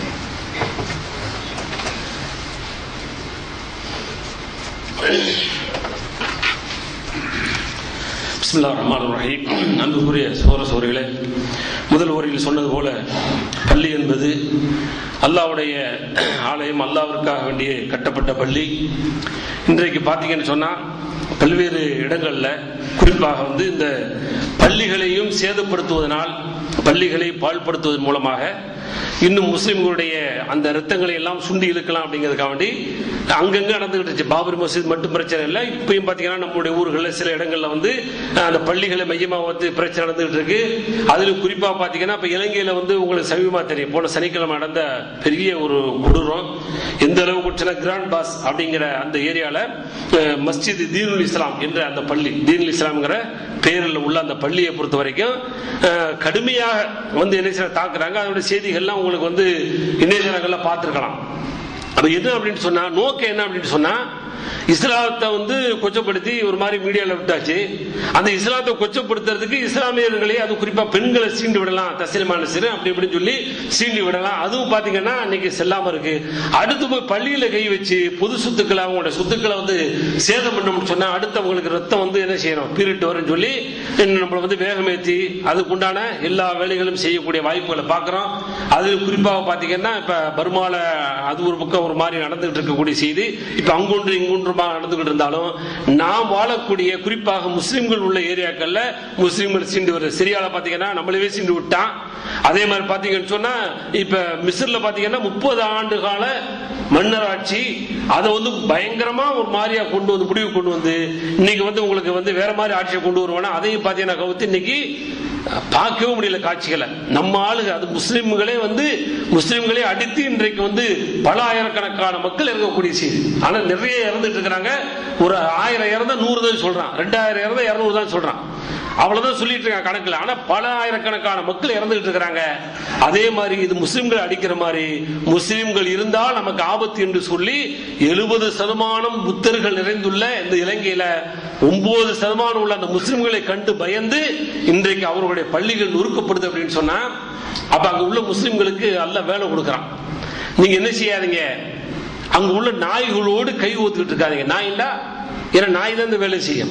பிஸ்மில்லா ரஹ்மான் ரஹீம் அன்புக்குரிய சோர சோரிகளே முதல் உரையில் சொன்னது போல பள்ளி என்பது அல்லாவுடைய ஆலயம் அல்லாவிற்காக வேண்டிய கட்டப்பட்ட பள்ளி இன்றைக்கு பார்த்தீங்கன்னு சொன்னால் பல்வேறு இடங்கள்ல குறிப்பாக வந்து இந்த பள்ளிகளையும் சேதப்படுத்துவதனால் பள்ளிகளை பாழ்படுத்துவதன் மூலமாக இன்னும் முஸ்லிம்களுடைய அந்த ரத்தங்களை எல்லாம் சுண்டி இழுக்கலாம் அப்படிங்கிறதுக்காக வேண்டி அங்கங்க நடந்துகிட்டு இருந்துச்சு பாபரி மசீத் மட்டும் பிரச்சனை இல்லை இப்பயும் பாத்தீங்கன்னா நம்மளுடைய ஊர்களில் சில இடங்கள்ல வந்து அஹ், அந்த பள்ளிகளை மையமா வந்து பிரச்சனை நடந்துகிட்டு இருக்கு அதிலும் குறிப்பா பாத்தீங்கன்னா இப்ப இலங்கையில வந்து உங்களுக்கு சமீபமா தெரியும் போன சனிக்கிழமை நடந்த பெரிய ஒரு கொடூரம் எந்த அளவுக்கு சொன்னா கிராண்ட் பாஸ் அப்படிங்கிற அந்த ஏரியால அஹ், மஸ்ஜித் தீனுல் இஸ்லாம் என்ற அந்த பள்ளி தீனுல் இஸ்லாம்ங்கிற பேரில் உள்ள அந்த பள்ளியை பொறுத்த வரைக்கும் அஹ், கடுமையாக வந்து என்ன செய்ய தாக்குறாங்க அதோட செய்திகள்லாம் உங்களுக்கு வந்து இணையதளங்கள்ல பார்த்துருக்கலாம் அப்ப எது அப்படின்னு சொன்னா நோக்கம் என்ன அப்படின்னு சொன்னா இஸ்லாத்தை வந்து கொச்சப்படுத்தி ஒரு மாதிரி மீடியால விட்டாச்சு அந்த இஸ்லாத்தை கொச்சப்படுத்துறதுக்கு இஸ்லாமியர்களே அது குறிப்பா பெண்களை சீண்டு விடலாம் தசில்மான சிறு அப்படி இப்படின்னு சொல்லி சீண்டி விடலாம் அதுவும் பாத்தீங்கன்னா இன்னைக்கு செல்லாம இருக்கு அடுத்து போய் பள்ளியில கை வச்சு பொது சொத்துக்களை அவங்களோட சொத்துக்களை வந்து சேதம் பண்ணணும்னு சொன்னா அடுத்து அவங்களுக்கு ரத்தம் வந்து என்ன செய்யணும் பீரிட்டு வரும்னு சொல்லி நம்மளை வந்து வேகமேத்தி அதுக்குண்டான எல்லா வேலைகளும் செய்யக்கூடிய வாய்ப்புகளை பார்க்கிறோம் அது குறிப்பாக பாத்தீங்கன்னா இப்ப பர்மால அது ஒரு பக்கம் ஒரு மாதிரி நடந்துகிட்டு இருக்கக்கூடிய செய்தி இப்ப அங்கொன்று இங்கொன்றுமா நடந்துகிட்டு இருந்தாலும் நாம் வாழக்கூடிய குறிப்பாக முஸ்லிம்கள் உள்ள ஏரியாக்கள்ல முஸ்லிம்கள் சீண்டு வருது சிரியால பாத்தீங்கன்னா நம்மளவே சீண்டு விட்டான் அதே மாதிரி பாத்தீங்கன்னு சொன்னா இப்ப மிஸ்ர்ல பாத்தீங்கன்னா முப்பது ஆண்டு கால மன்னராட்சி அதை வந்து பயங்கரமா ஒரு மாதிரியா கொண்டு வந்து முடிவு கொண்டு வந்து இன்னைக்கு வந்து உங்களுக்கு வந்து வேற மாதிரி ஆட்சியை கொண்டு வருவானா அதையும் பாத்தீங்கன்னா கவுத்து இன்னைக்கு பார்க்கவே முடியல காட்சிகளை நம்ம ஆளுங்க அது முஸ்லிம்களே வந்து முஸ்லிம்களே அடித்து இன்றைக்கு வந்து பல ஆயிரக்கணக்கான மக்கள் இறங்கக்கூடிய செய்தி ஆனா நிறைய இறந்துட்டு இருக்கிறாங்க ஒரு ஆயிரம் இறந்தா நூறு தான் சொல்றான் ரெண்டாயிரம் இறந்தா இருநூறு தான் சொல்றான் அவ்வளவுதான் சொல்லிட்டு இருக்காங்க கணக்குல ஆனா பல ஆயிரக்கணக்கான மக்கள் இறந்துகிட்டு இருக்கிறாங்க அதே மாதிரி இது முஸ்லிம்கள் அடிக்கிற மாதிரி முஸ்லிம்கள் இருந்தால் நமக்கு ஆபத்து என்று சொல்லி எழுபது சதமானம் புத்தர்கள் நிறைந்துள்ள இந்த இலங்கையில ஒன்பது சதமானம் உள்ள அந்த முஸ்லிம்களை கண்டு பயந்து இன்றைக்கு அவர்களுடைய பள்ளிகள் நொறுக்கப்படுது அப்படின்னு சொன்னா அப்ப அங்க உள்ள முஸ்லிம்களுக்கு அல்ல வேலை கொடுக்கறான் நீங்க என்ன செய்யாதீங்க அங்க உள்ள நாய்களோடு கை ஊத்துக்கிட்டு இருக்காதீங்க நாய்ண்டா ஏன்னா நாய் தான் இந்த வேலை செய்யும்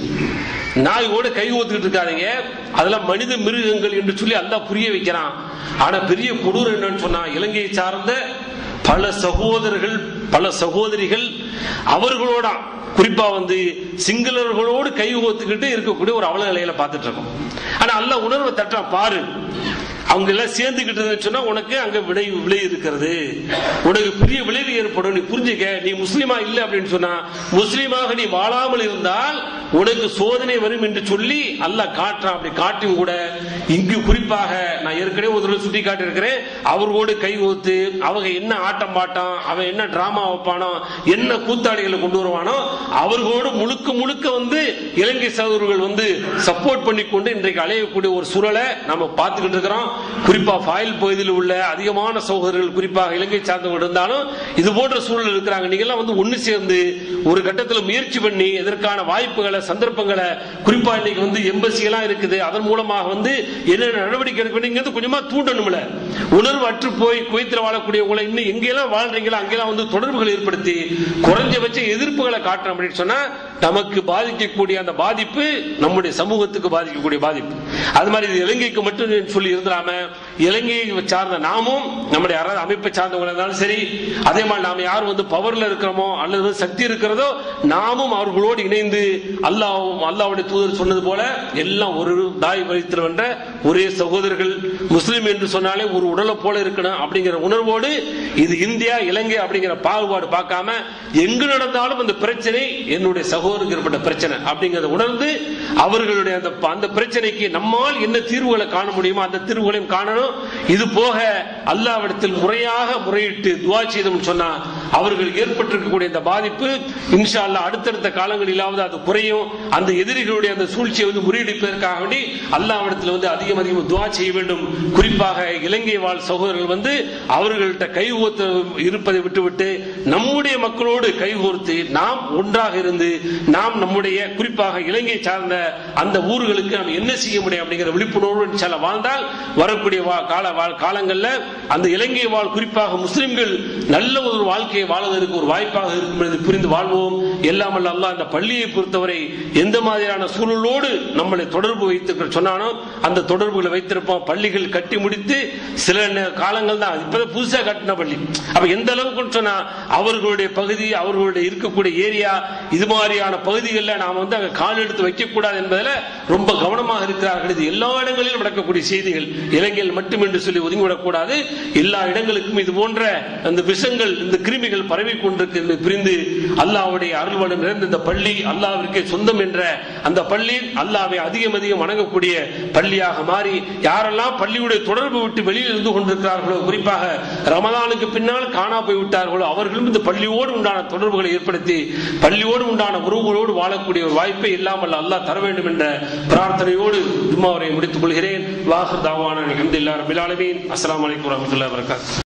நாயோடு கை ஊத்துக்கிட்டு இருக்காதீங்க அதெல்லாம் மனித மிருகங்கள் என்று சொல்லி அல்லாஹ் புரிய வைக்கிறான் ஆனா பெரிய கொடூரம் என்னன்னு சொன்னா இலங்கையை சார்ந்த பல சகோதரர்கள் பல சகோதரிகள் அவர்களோட குறிப்பா வந்து சிங்களர்களோடு கை ஊத்துக்கிட்டு இருக்கக்கூடிய ஒரு அவல நிலையில பார்த்துட்டு இருக்கோம் ஆனா அல்லாஹ் உணர்வை தட்டுறான் பாரு அவங்க எல்லாம் சேர்ந்துக்கிட்டு சொன்னா உனக்கு அங்க விளை விளை இருக்கிறது உனக்கு பெரிய விளைவு ஏற்படும் நீ புரிஞ்சுக்க நீ முஸ்லீமா இல்ல அப்படின்னு சொன்னா முஸ்லீமாக நீ வாழாமல் இருந்தால் உனக்கு சோதனை வரும் என்று சொல்லி அல்லாஹ் காட்டுறான் அப்படி காட்டியும் கூட இங்கு குறிப்பாக நான் ஏற்கனவே ஒரு தடவை சுட்டி காட்டியிருக்கிறேன் அவர்களோடு கை ஊத்து அவங்க என்ன ஆட்டம் பாட்டம் அவன் என்ன டிராமா வைப்பானோ என்ன கூத்தாடிகளை கொண்டு வருவானோ அவர்களோடு முழுக்க முழுக்க வந்து இலங்கை சகோதரர்கள் வந்து சப்போர்ட் பண்ணி கொண்டு இன்றைக்கு அலையக்கூடிய ஒரு சூழலை நம்ம பார்த்துக்கிட்டு இருக்கிறோம் குறிப்பா ஃபாயில் பகுதியில் உள்ள அதிகமான சகோதரர்கள் குறிப்பாக இலங்கை சார்ந்தவங்க இருந்தாலும் இது போன்ற சூழல் இருக்கிறாங்க நீங்க எல்லாம் வந்து ஒண்ணு சேர்ந்து ஒரு கட்டத்தில் முயற்சி பண்ணி இதற்கான வாய்ப்புகளை சந்தர்ப்பங்களை குறிப்பா இன்னைக்கு வந்து எம்பசி எல்லாம் இருக்குது அதன் மூலமாக வந்து என்னென்ன நடவடிக்கை எடுக்க வேண்டியது கொஞ்சமா தூண்டணும்ல உணர்வு அற்று போய் குவைத்தில் வாழக்கூடியவங்களை இன்னும் எங்கெல்லாம் வாழ்றீங்களோ அங்கெல்லாம் வந்து தொடர்புகளை ஏற்படுத்தி குறைஞ்சபட்ச எதிர்ப்புகளை காட்டணும் அப்படின்னு சொன்னா நமக்கு பாதிக்கக்கூடிய அந்த பாதிப்பு நம்முடைய சமூகத்துக்கு பாதிக்கக்கூடிய பாதிப்பு அது மாதிரி இது இலங்கைக்கு மட்டும் சொல்லி இருந்துடாம இலங்கையை சார்ந்த நாமும் நம்முடைய அரசு அமைப்பை சார்ந்தவங்க இருந்தாலும் சரி அதே மாதிரி நாம யார் வந்து பவர்ல இருக்கிறோமோ அல்லது வந்து சக்தி இருக்கிறதோ நாமும் அவர்களோடு இணைந்து அல்லாஹ்வும் அல்லாஹ்வுடைய தூதர் சொன்னது போல எல்லாம் ஒரு தாய் வைத்திருக்கின்ற ஒரே சகோதரர்கள் முஸ்லிம் என்று சொன்னாலே ஒரு உடலை போல இருக்கணும் அப்படிங்கிற உணர்வோடு இது இந்தியா இலங்கை அப்படிங்கிற பாகுபாடு பார்க்காம எங்கு நடந்தாலும் அந்த பிரச்சனை என்னுடைய சகோதரருக்கு ஏற்பட்ட பிரச்சனை அப்படிங்கறத உணர்ந்து அவர்களுடைய அந்த அந்த பிரச்சனைக்கு நம்மால் என்ன தீர்வுகளை காண முடியுமோ அந்த தீர்வுகளையும் காணணும் இது போக அல்லாவிடத்தில் முறையாக முறையிட்டு துவா செய்தோம்னு சொன்னா அவர்களுக்கு ஏற்பட்டிருக்கக்கூடிய இந்த பாதிப்பு இன்ஷா அல்லாஹ் அடுத்தடுத்த காலங்களிலாவது அது குறையும் அந்த எதிரிகளுடைய அந்த சூழ்ச்சியை வந்து முறியடிப்பதற்காக வேண்டி அல்லாவிடத்தில் வந்து அதிகம் அதிகம் துவா செய்ய வேண்டும் குறிப்பாக இலங்கை வாழ் சகோதரர்கள் வந்து அவர்கள்ட்ட கைகோத்து இருப்பதை விட்டுவிட்டு நம்முடைய மக்களோடு கைகோர்த்து நாம் ஒன்றாக இருந்து நாம் நம்முடைய குறிப்பாக இலங்கை சார்ந்த அந்த ஊர்களுக்கு நாம் என்ன செய்ய முடியும் அப்படிங்கிற விழிப்புணர்வு இன்ஷா அல்லாஹ் வாழ்ந்தால் வரக்கூடிய வா- கால வாழ் காலங்கள்ல அந்த இலங்கை வாழ் குறிப்பாக முஸ்லிம்கள் நல்ல ஒரு வாழ்க்கையை வாழ்வதற்கு ஒரு வாய்ப்பாக இருக்கும் என்பதை புரிந்து வாழ்வோம் எல்லாம் அல்ல அல்லாஹ் அந்த பள்ளியை பொறுத்தவரை எந்த மாதிரியான சூழலோடு நம்மளை தொடர்பு வைத்து சொன்னானோ அந்த தொடர்புகளை வைத்திருப்போம் பள்ளிகள் கட்டி முடித்து சில நே- காலங்கள் தான் இப்பதான் புதுசா கட்டின பள்ளி அப்ப எந்த அளவுக்கு சொன்னா அவர்களுடைய பகுதி அவர்களுடைய இருக்கக்கூடிய ஏரியா இது மாதிரியான பகுதிகளில் நாம் வந்து அங்க கால் எடுத்து வைக்கக்கூடாது என்பதில் ரொம்ப கவனமாக இருக்கிறார்கள் இது எல்லா இடங்களிலும் நடக்கக்கூடிய செய்திகள் இலங்கையில் மட்டும் என்று சொல்லி ஒதுங்கிவிடக்கூடாது எல்லா இடங்களுக்கும் இது போன்ற அந்த விஷங்கள் இந்த கிருமிகள் பரவி கொண்டிருக்கு என்பதை புரிந்து அல்லாஹ்வுடைய அருள்வளம் நிறைந்த இந்த பள்ளி அல்லாஹ்விற்கே சொந்தம் என்ற அந்த பள்ளி அல்லாஹ்வை அதிகம் அதிகம் வணங்கக்கூடிய பள்ளியாக மாறி யாரெல்லாம் பள்ளியுடைய தொடர்பு விட்டு வெளியில் இருந்து கொண்டிருக்கிறார்களோ குறிப்பாக ரமதானுக்கு பின்னால் காணா போய் விட்டார்களோ அவர்களும் இந்த பள்ளியோடு உண்டான தொடர்புகளை ஏற்படுத்தி பள்ளியோடு உண்டான உறவுகளோடு வாழக்கூடிய ஒரு வாய்ப்பை இல்லாமல் அல்லாஹ் தர வேண்டும் என்ற பிரார்த்தனையோடு ஜும்மாவரை முடித்துக் கொள்கிறேன் வாஹர் தாவான அல்ஹம்துலில்லாஹி ரபில் ஆலமீன் அஸ்ஸலாமு அலைக்கும் வரஹ்மத்துல்லாஹி வபரகாத்துஹு